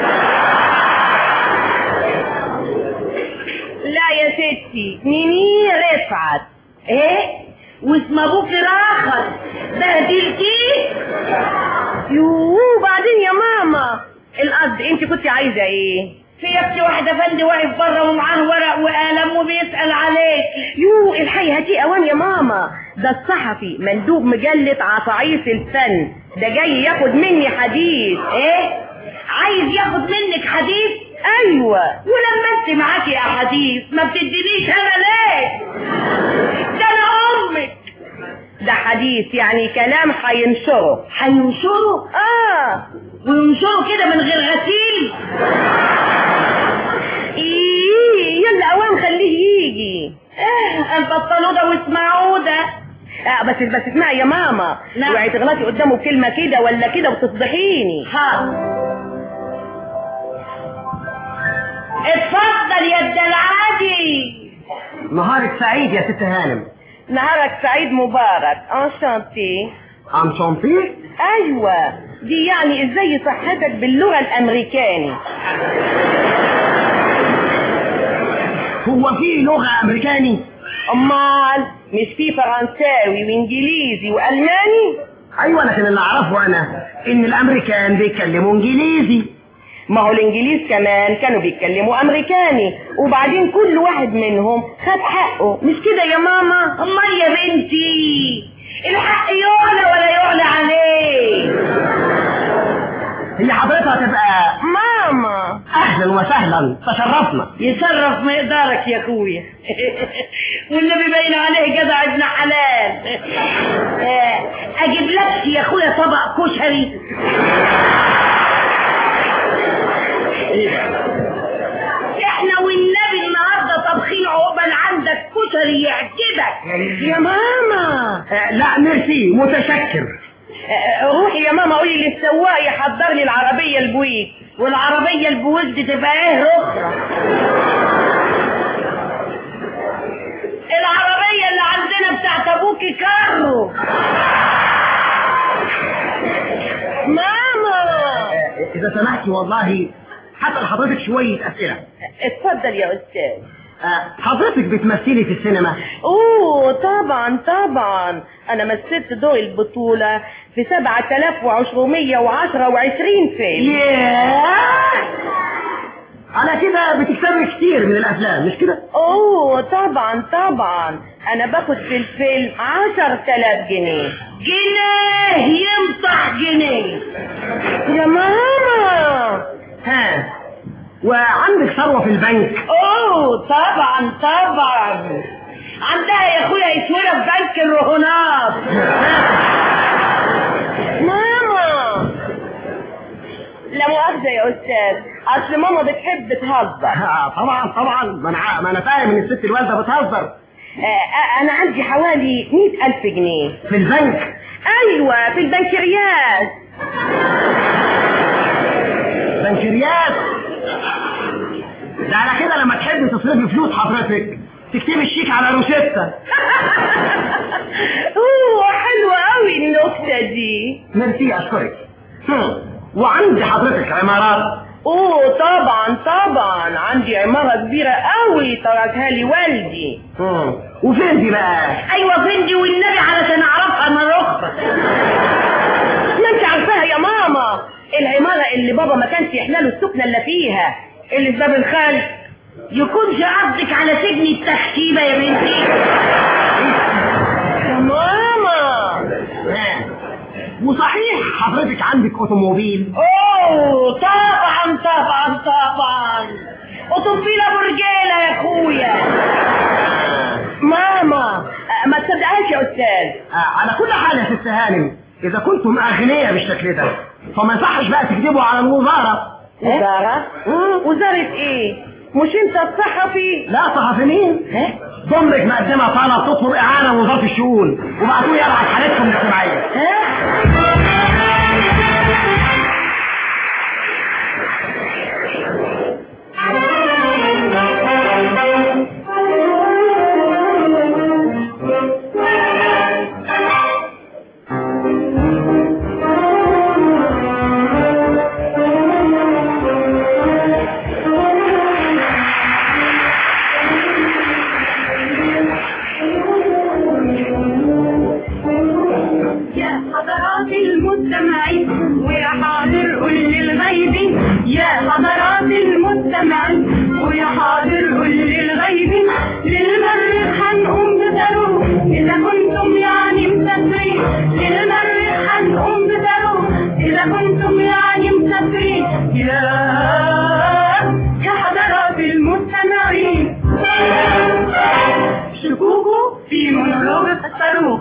لا يا ستي نيني رفعت ايه واسم ابوك راخر بهدلتيه يوه بعدين يا ماما القصد انت كنت عايزه ايه في اختي واحدة فندي واقف بره ومعاه ورق وقلم وبيسأل عليك يو الحقي هاتي اوان يا ماما ده الصحفي مندوب مجلة عصاعيس الفن ده جاي ياخد مني حديث ايه عايز ياخد منك حديث ايوه ولما انت معاكي احاديث ما بتدينيش انا ليه ده انا امك ده حديث يعني كلام هينشره هينشره اه وينشره كده من غير غسيل ايه يلا اوام خليه يجي اه البطلوا ده واسمعوا ده اه بس بس اسمعي يا ماما نعم. اوعي تغلطي قدامه بكلمه كده ولا كده وتفضحيني ها اتفضل يا الدلعادي نهارك سعيد يا ست هانم نهارك سعيد مبارك انشانتي انشانتي ايوه دي يعني ازاي صحتك باللغه الامريكاني هو في لغة أمريكاني امال مش في فرنساوي وانجليزي والماني أيوة لكن اللي أعرفه أنا إن الأمريكان بيتكلموا إنجليزي ما هو الانجليز كمان كانوا بيتكلموا امريكاني وبعدين كل واحد منهم خد حقه مش كده يا ماما امال يا بنتي الحق يعلى ولا يعلى عليه هي حضرتها تبقى ماما أهلا وسهلا تشرفنا يشرف مقدارك يا اخويا والنبي باين عليه جدع ابن حلال آه، اجيب لك يا اخويا طبق كشري احنا والنبي النهارده طابخين عقبال عندك كشري يعجبك يا ماما آه، لا ميرسي متشكر آه، روحي يا ماما قولي للسواق يحضر لي العربيه البويك والعربيه البوز دي تبقى ايه اخرى العربيه اللي عندنا بتاعت ابوكي كارو ماما آه، إذا سمحتي والله هسأل حضرتك شوية أسئلة اتفضل يا استاذ آه، حضرتك بتمثلي في السينما اوه طبعا طبعا انا مثلت دور البطولة في 7110 و20 فيلم ياه على كده بتكسبي كتير من الأفلام مش كده؟ اوه طبعا طبعا انا باخد في الفيلم 10000 جنيه جنيه ينطح جنيه يا ماما ها وعندك ثروة في البنك اوه طبعا طبعا عندها يا اخويا يسوينا في بنك الرهونات ماما لا مؤاخذة يا أستاذ أصل ماما بتحب تهزر آه، طبعا طبعا ما انا ع- ما انا فاهم ان الست الوالده بتهزر آه، آه، أنا عندي حوالي مئة ألف جنيه في البنك أيوة في البنكرياس بنكرياس ده على كده لما تحبي تصرفي فلوس حضرتك تكتبي الشيك على روشتة اوه حلوة قوي النكتة دي ميرسي اشكرك هم، وعندي حضرتك عمارات اوه طبعا طبعا عندي عمارة كبيرة قوي تركها لي والدي هم، وفين دي بقى ايوه فندي والنبي علشان اعرفها من رخصة ما انت عارفاها يا ماما العمارة اللي بابا ما كانش يحلى له السكنة الا فيها اللي في باب الخلف يكونش قصدك على سجن التخشيبة يا بنتي يا ماما وصحيح حضرتك عندك اوتوموبيل اوه طبعا طبعا طبعا اوتومبيلة برجيلة يا اخويا ماما آه، ما تصدقهاش يا استاذ آه، على كل حال يا ست هانم اذا كنتم اغنياء بالشكل ده فما يصحش بقى تكذبوا على الوزاره وزارة وزارة ايه مش انت الصحفي لا صحفي مين ضمنك مقدمه طلب تطلب اعانه من وزاره الشؤون وبعتوا لي ابعت حالتكم الاجتماعيه يا حضرات المستمعين ويا حاضر قول للغيب يا حضرات المستمعين ويا حاضر قول للغيب للمريخ هنقوم بضروب إذا كنتم يعني مسافرين للمريخ هنقوم بضروب إذا كنتم يعني مسافرين يا يا حضرات المستمعين شكوكو في مونولوج الصاروخ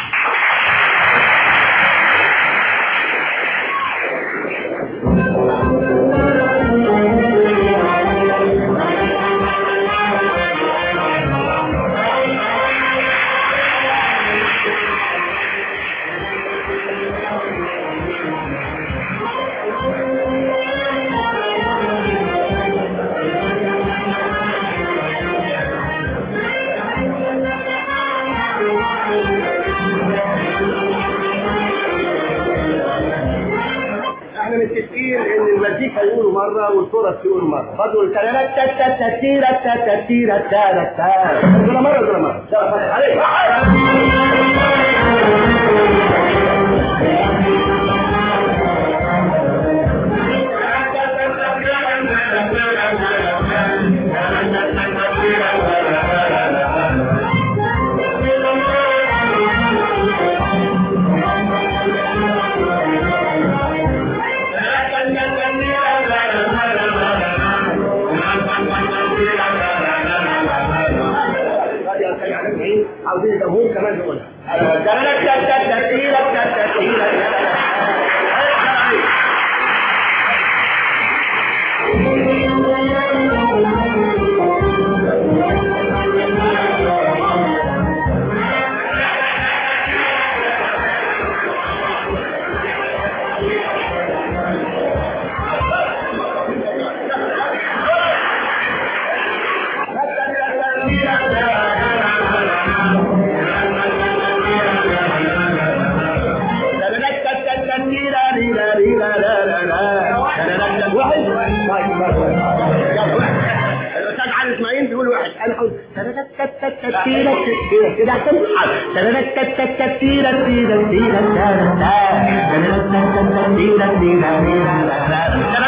احنا متفقين ان المزيكا يقولوا مره والكورس يقولوا مره برضه الكلمات تتتتيرة تتتيرة تتتيرة دول مره دول مره يلا فتح عليك عاوزين الجمهور كمان يقولها ايوه الكلمات تتتيرة تتتيرة الاستاذ علي اسماعيل بيقول واحد انا قلت تيرة تيرة كده احسن تيرة تيرة تيرة تيرة تيرة تيرة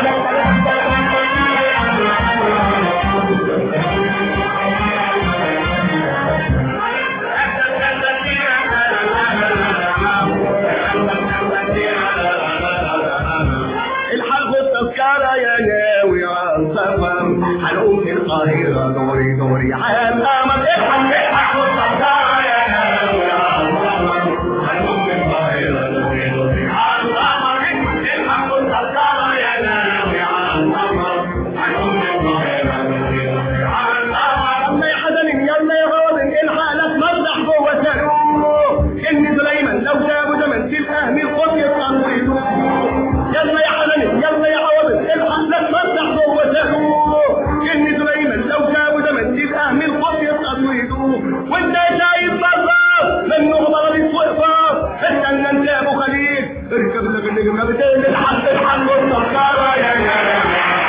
الحق التذكرة يا ناوي عن سفر هنقوم القاهرة دوري دوري عام أمل الحق الحق التذكرة يا ناوي عن سفر هنقوم القاهرة دوري دوري عام أمل الحق التذكرة يا ناوي عن سفر هنقوم القاهرة دوري دوري عام أمل يلا يا حسن يلا يا غاضن الحق لا تمزح جوه سلوك إن سليمان لو سابوا زمن في الأهل الخط يتقلدوا يلا يا حنان يلا يا عوض الحق لا تفتح جوه سهو ان سليمان لو جابوا زمن تبقى من الخط يتقضوا ابو خليل اركب لك اللي جبتين الحق الحق والسكارة يا يا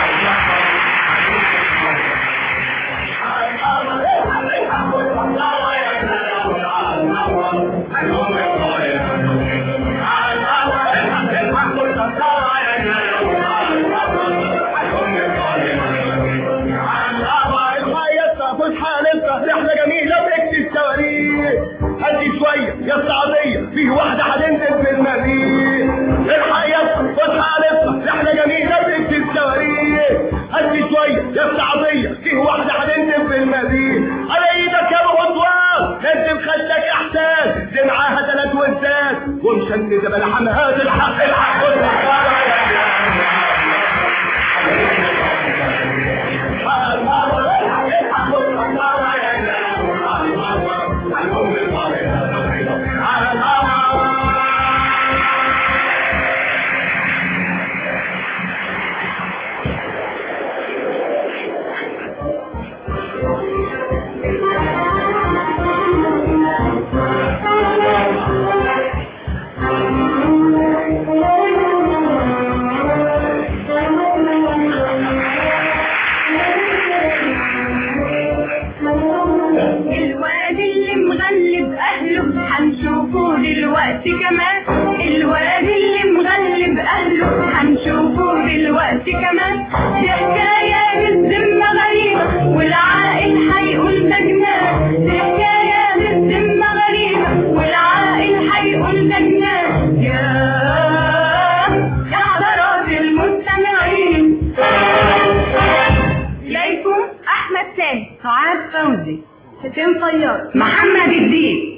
رحلة جميلة بنكتب التواريخ هدي شوية يا السعودية فيه واحدة هتنزل في المريخ الحق يا فتحة عليك رحلة جميلة بنكتب التواريخ هدي شوية يا السعودية فيه واحدة هتنزل في المريخ على ايدك يا ابو عطوان لازم خدك احساس دي معاها ثلاث وزات ومشنده بالحمهات الحق الحق الواد اللي مغلب اهله هنشوفه دلوقتي كمان الواد اللي مغلب اهله هنشوفه دلوقتي كمان دي حكاية بالذمة غريبة والعاقل هيقول ده جنان دي حكاية بالذمة غريبة والعاقل هيقول ده جنان يا يا حضرات المستمعين إليكم أحمد سامي سعاد فوزي حسين طيار محمد الدين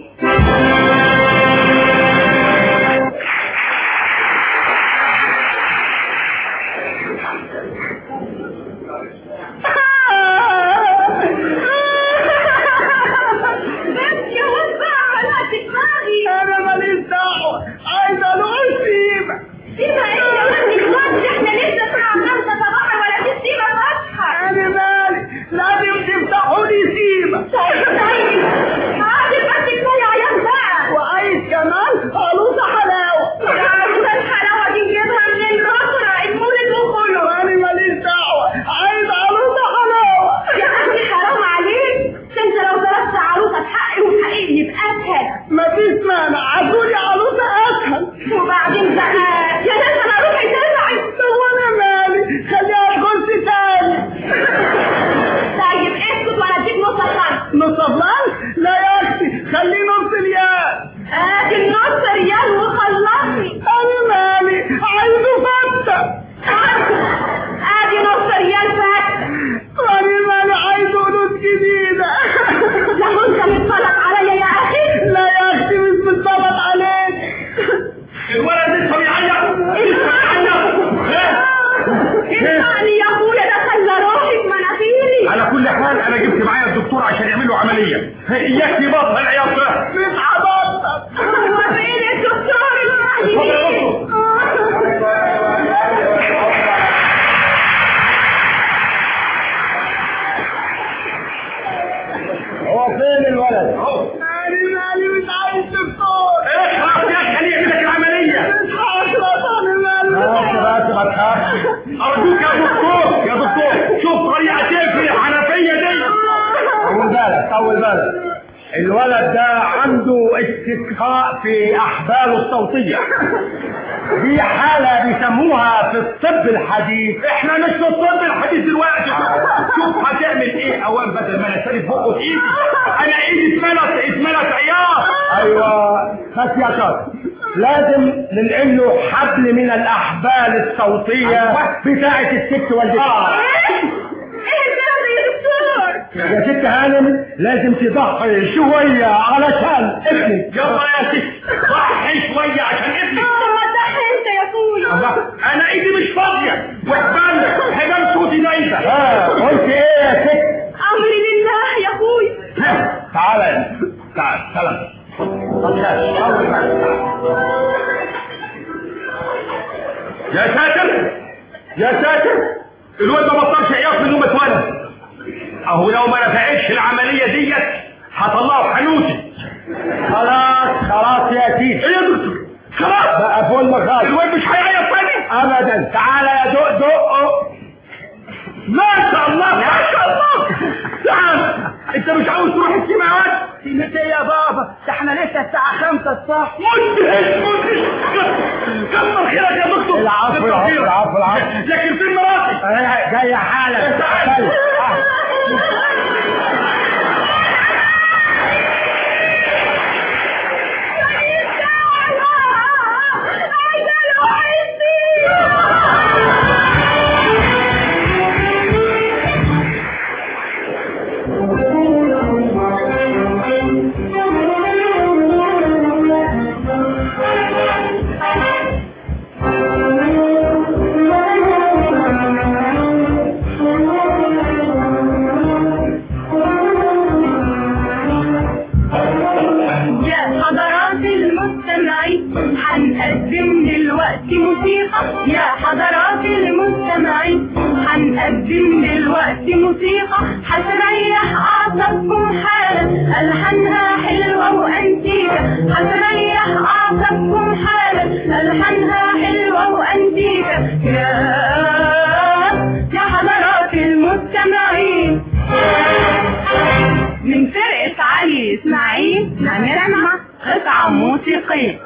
بس يا وزع على دماغي انا ماليش دعوة عايز اروح سيبك سيبها ايه يا ابني الوقت احنا لسه الساعة 5 صباحا ولا في سيبة فاتحة انا مالي لازم تفتحوا لي سيبك طيب طيب حاضر بس كفاية عيال بقى وعايز كمان عروسة حلاوة العروسة الحلاوة دي نجيبها من البصرة المولد وكله انا ماليش دعوة عايز عروسة حلاوة يا أخي حرام عليك ده انت لو طلبت عروسة بحقي وحقيقي يبقى أسهل مفيش مانع عزولي عروسة اسهل وبعدين بقى يا ناس أنا روحي تزعل طب وانا مالي خليها تخش تاني طيب اسكت ولا اديك نص فرنك نص فلان لا يا اختي خليه نص ريال ادي النص ريال وخلصني انا مالي عايزه فتة ادي نص ريال فات انا مالي عايزه فلوس جديدة لو انت متطلق عليا يا اخي لا يا اختي مش متطلق عليك الولد لسه بيعيط اسمعني يا اخويا ده خلى روحي في مناخيري على كل حال انا جبت معايا الدكتور عشان يعمل له عمليه اياك تبطل العياط ده مش هبطل هو فين الدكتور المعلمين هو فين الولد؟ مالي مالي مش عايز دكتور اخلص يا خليه يعمل لك العمليه مش هخلص انا مالي بس بس ما تخافش ارجوك يا دكتور يا دكتور شوف طريقه تقفل الحنفيه دي طول بالك طول بالك الولد ده عنده استسقاء في احباله الصوتيه دي حالة بيسموها في الطب الحديث احنا مش في الطب الحديث دلوقتي شوف هتعمل ايه اوان بدل ما انا شارب بقه في ايدي انا ايدي اتملت اتملت عياط ايوه بس يا شاطر لازم ننقل له حبل من الاحبال الصوتيه بتاعه الست والدتها ايه الكلام ده يا دكتور يا ست هانم لازم تضحي شويه علشان ابنك يلا يا ست ضحي شويه عشان ابنك طب ما تضحي انت يا اخويا الله انا ايدي مش فاضيه وحبال حبال صوتي دايبه ها قلت ايه يا ست امري لله يا اخويا تعالى تعال سلام يا ساتر يا ساتر الواد ما بطلش عياط من يوم ما اتولد اهو لو ما نفعتش العمليه ديت هطلعه حنوتي خلاص خلاص يا سيدي ايه يا دكتور خلاص بقى فل خالص الواد مش هيعيط تاني ابدا تعالى يا دق دقه ما شاء الله ما شاء الله تعال انت مش عاوز تروح السماوات سيمتي يا بابا ده احنا لسه الساعة خمسة الصبح مدهش مدهش كتر خيرك يا دكتور العفو كتر العفو خيرك. العفو العفو لكن فين مراتي آه، جاية حالا تعال. يا حضرات المستمعين هنقدم دلوقتي موسيقى يا حضرات المستمعين هنقدم دلوقتي موسيقى هتريح أعصابكم حالا ألحانها حلوة وأنتيكة هتريح أعصابكم حالا ألحانها حلوة وأنتيكة يا يا حضرات المستمعين من فرقة علي إسماعيل هنسمع قطعة موسيقية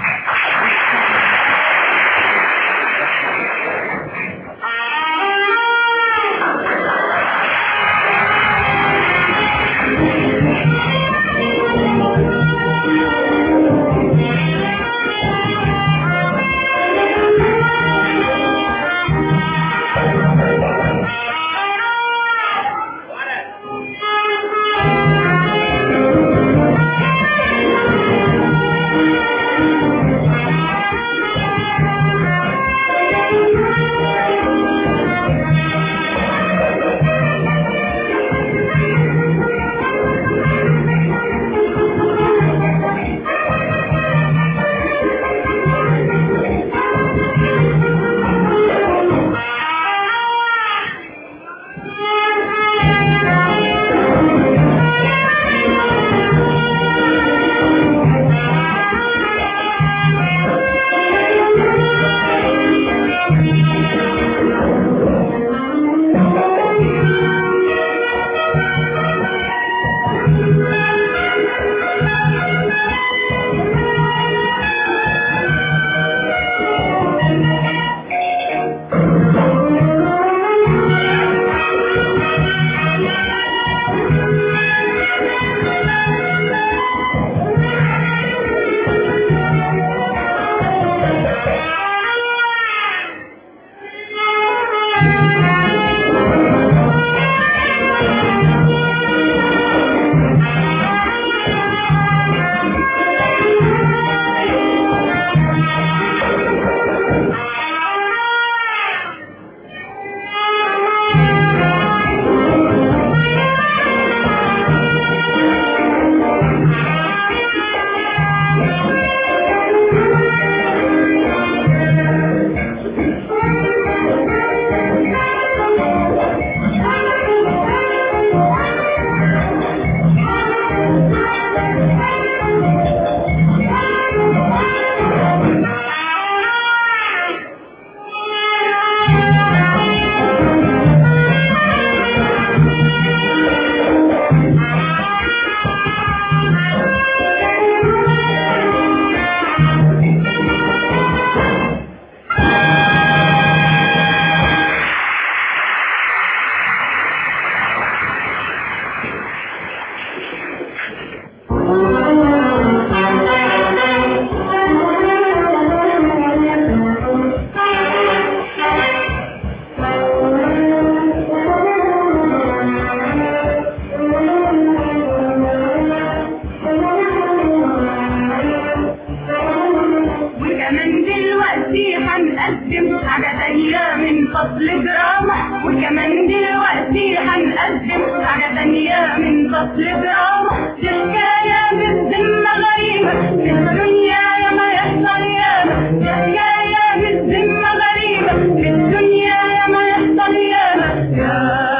وكمان دلوقتي هنقدم حاجة تانية من فصل دراما وكمان دلوقتي هنقدم حاجة تانية من فصل دراما دي حكاية بالذمة غريبة في الدنيا يا ما يحصل ياما دي حكاية بالذمة غريبة في الدنيا يا ما يحصل ياما يا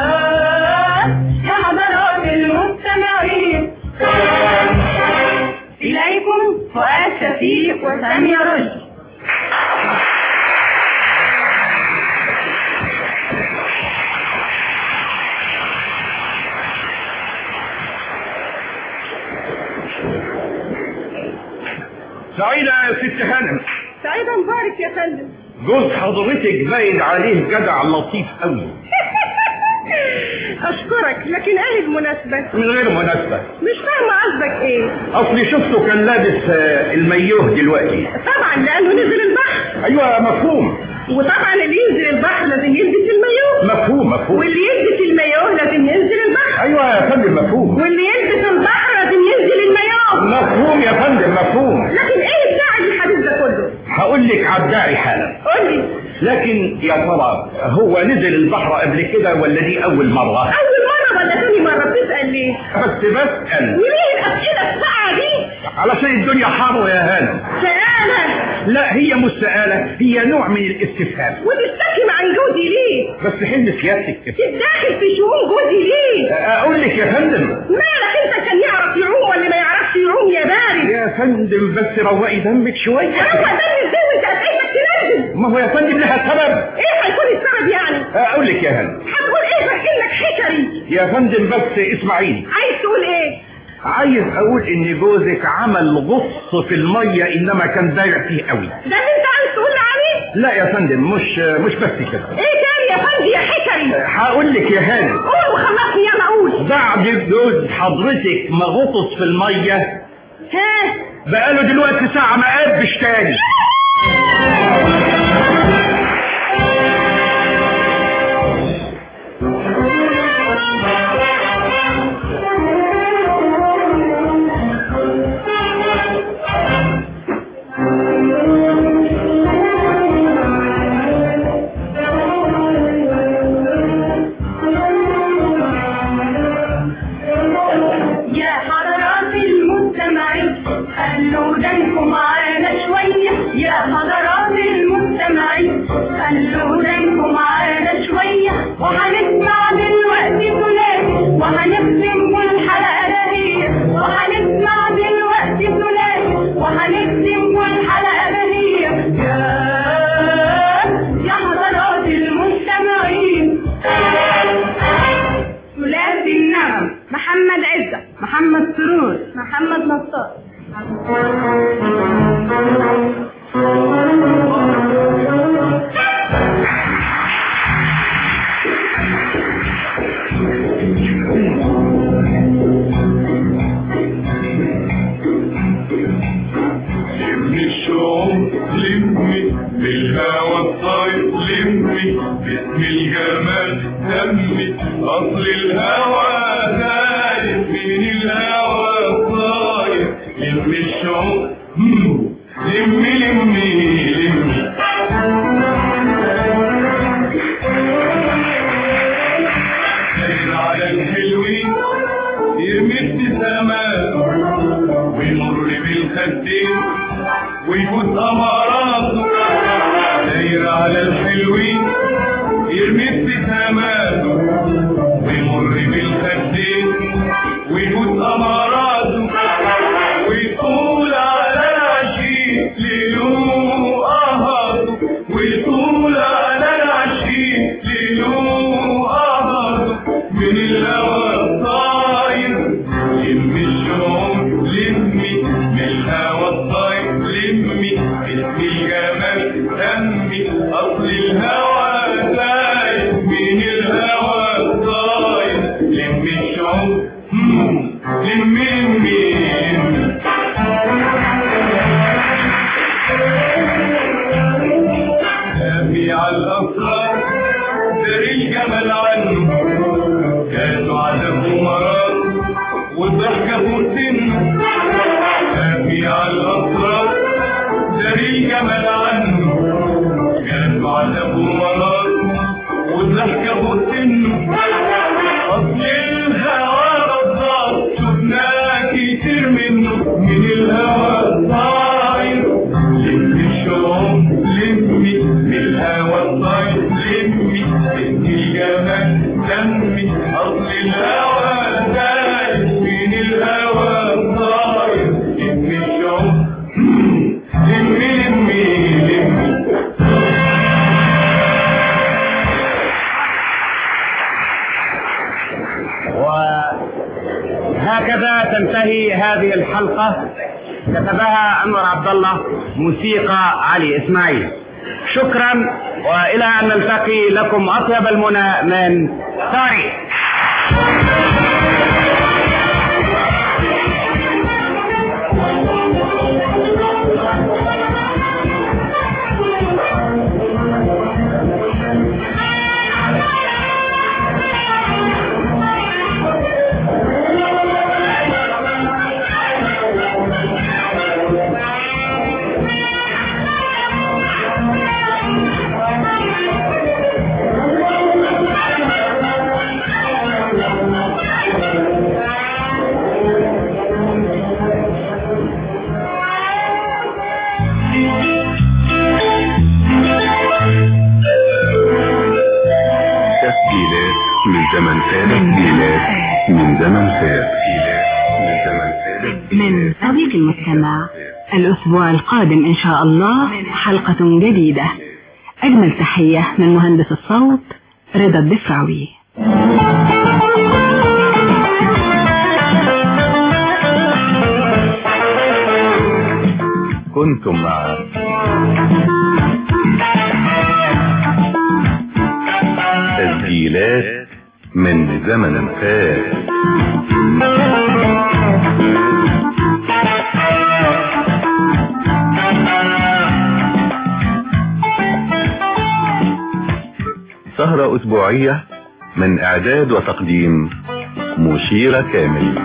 يا حضرات المستمعين إليكم فؤاد شفيق وسامية رشد ابدا مبارك يا فندم جوز حضرتك باين عليه جدع لطيف قوي اشكرك لكن ايه المناسبة من غير مناسبة مش فاهمة قصدك ايه اصلي شفته كان لابس آه، المايوه دلوقتي طبعا لانه نزل البحر ايوه مفهوم وطبعا اللي ينزل البحر لازم يلبس المايوه مفهوم مفهوم واللي يلبس المايوه لازم ينزل البحر ايوه يا فندم مفهوم واللي يلبس البحر لازم ينزل المايوه مفهوم يا فندم مفهوم لكن ايه الداعي للحديث ده كله هقول لك على الداعي حالا قول لي لكن يا ترى هو نزل البحر قبل كده ولا دي اول مرة اول مرة ولا ثاني مرة بتسأل ليه بس بسأل وليه الاسئلة الساعة دي علشان الدنيا حر يا هانم سألة لا هي مش سؤالة هي نوع من الاستفهام وتستكم عن جوزي ليه بس حلم سيادتك تتداخل في شؤون جوزي ليه اقول لك يا فندم مالك انت كان يعرف يعوم ولا ما يعرفش يعوم يا بارد يا فندم بس روقي دمك شوية روق دمي ازاي وانت اسئلتك تنزل ما هو يا فندم لها سبب ايه هيكون السبب يعني اقول لك يا هانم هتقول ايه فاكرك حكري يا فندم بس اسمعيني عايز تقول ايه عايز اقول ان جوزك عمل غص في المية انما كان ضايع فيه قوي ده اللي انت عايز تقول لي عليه لا يا فندم مش مش بس كده ايه تاني يا فندي يا حكري هقول لك يا هانم قول وخلصني يلا قول بعد جوز حضرتك ما غطس في المية ها بقاله دلوقتي ساعة ما قابش تاني يا حضرات المستمعين خلوا دنكم معانا شوية يا حضرات المستمعين خلوا دنكم معانا شوية وهنسمع دلوقتي ثلاثي وهنختم الحلقة دهية وهنسمع دلوقتي ثلاثي وهنختم الحلقة دهية يا يا حضرات المستمعين ثلاثي النغم محمد عزة محمد سرور محمد نصار لمي الشعوب لمي بالهوى الطاير لمي باسم الجمال همي اصل الهوى داير من الهوى الطاير لمي الشعوب مم. لمي لمي لمي سير على الحلوين يرمي ابتسامات ويمر بالخدين ويفوت اماراته داير على الحلوين يرمي ابتساماته ويمر بالخدين ويفوت اماراته ويطول على العشيق ليلو اهاته ويطول على العشيق ليلو اهاته من الهوى الطاير لمي الشعوب لمي من الهوى الطاير لمي اسم الجمال همي اصل الهوى داير من الهوى الطاير لمي الشعوب مم. لمي لمي لمي نبي على الأسرار داري الجمل عنه كانوا على مرات والضحكة فوق سنه نبي على الأسرار داري الجمل عنه كانوا على مرات والضحكة فوق سنه أصل الهوى غدار شفناه كتير منه من الهوى الطاير لمي الشعوب لمي من الهوى الطاير لمي اسم الجمال دمي أصل الهوى داير من الهوى الطاير لمي الشعوب لمي لمي لمي وهكذا تنتهي هذه الحلقة كتبها انور عبد الله موسيقى علي اسماعيل شكرا والى ان نلتقي لكم اطيب المنى من ساري تسجيلات من زمن فات تسجيلات من زمن فات من زمن فات من صديق المستمع الأسبوع القادم إن شاء الله حلقة جديدة أجمل تحية من مهندس الصوت رضا الدفراوي كنتم مع تسجيلات من زمن فات سهرة أسبوعية من إعداد وتقديم مشيرة كامل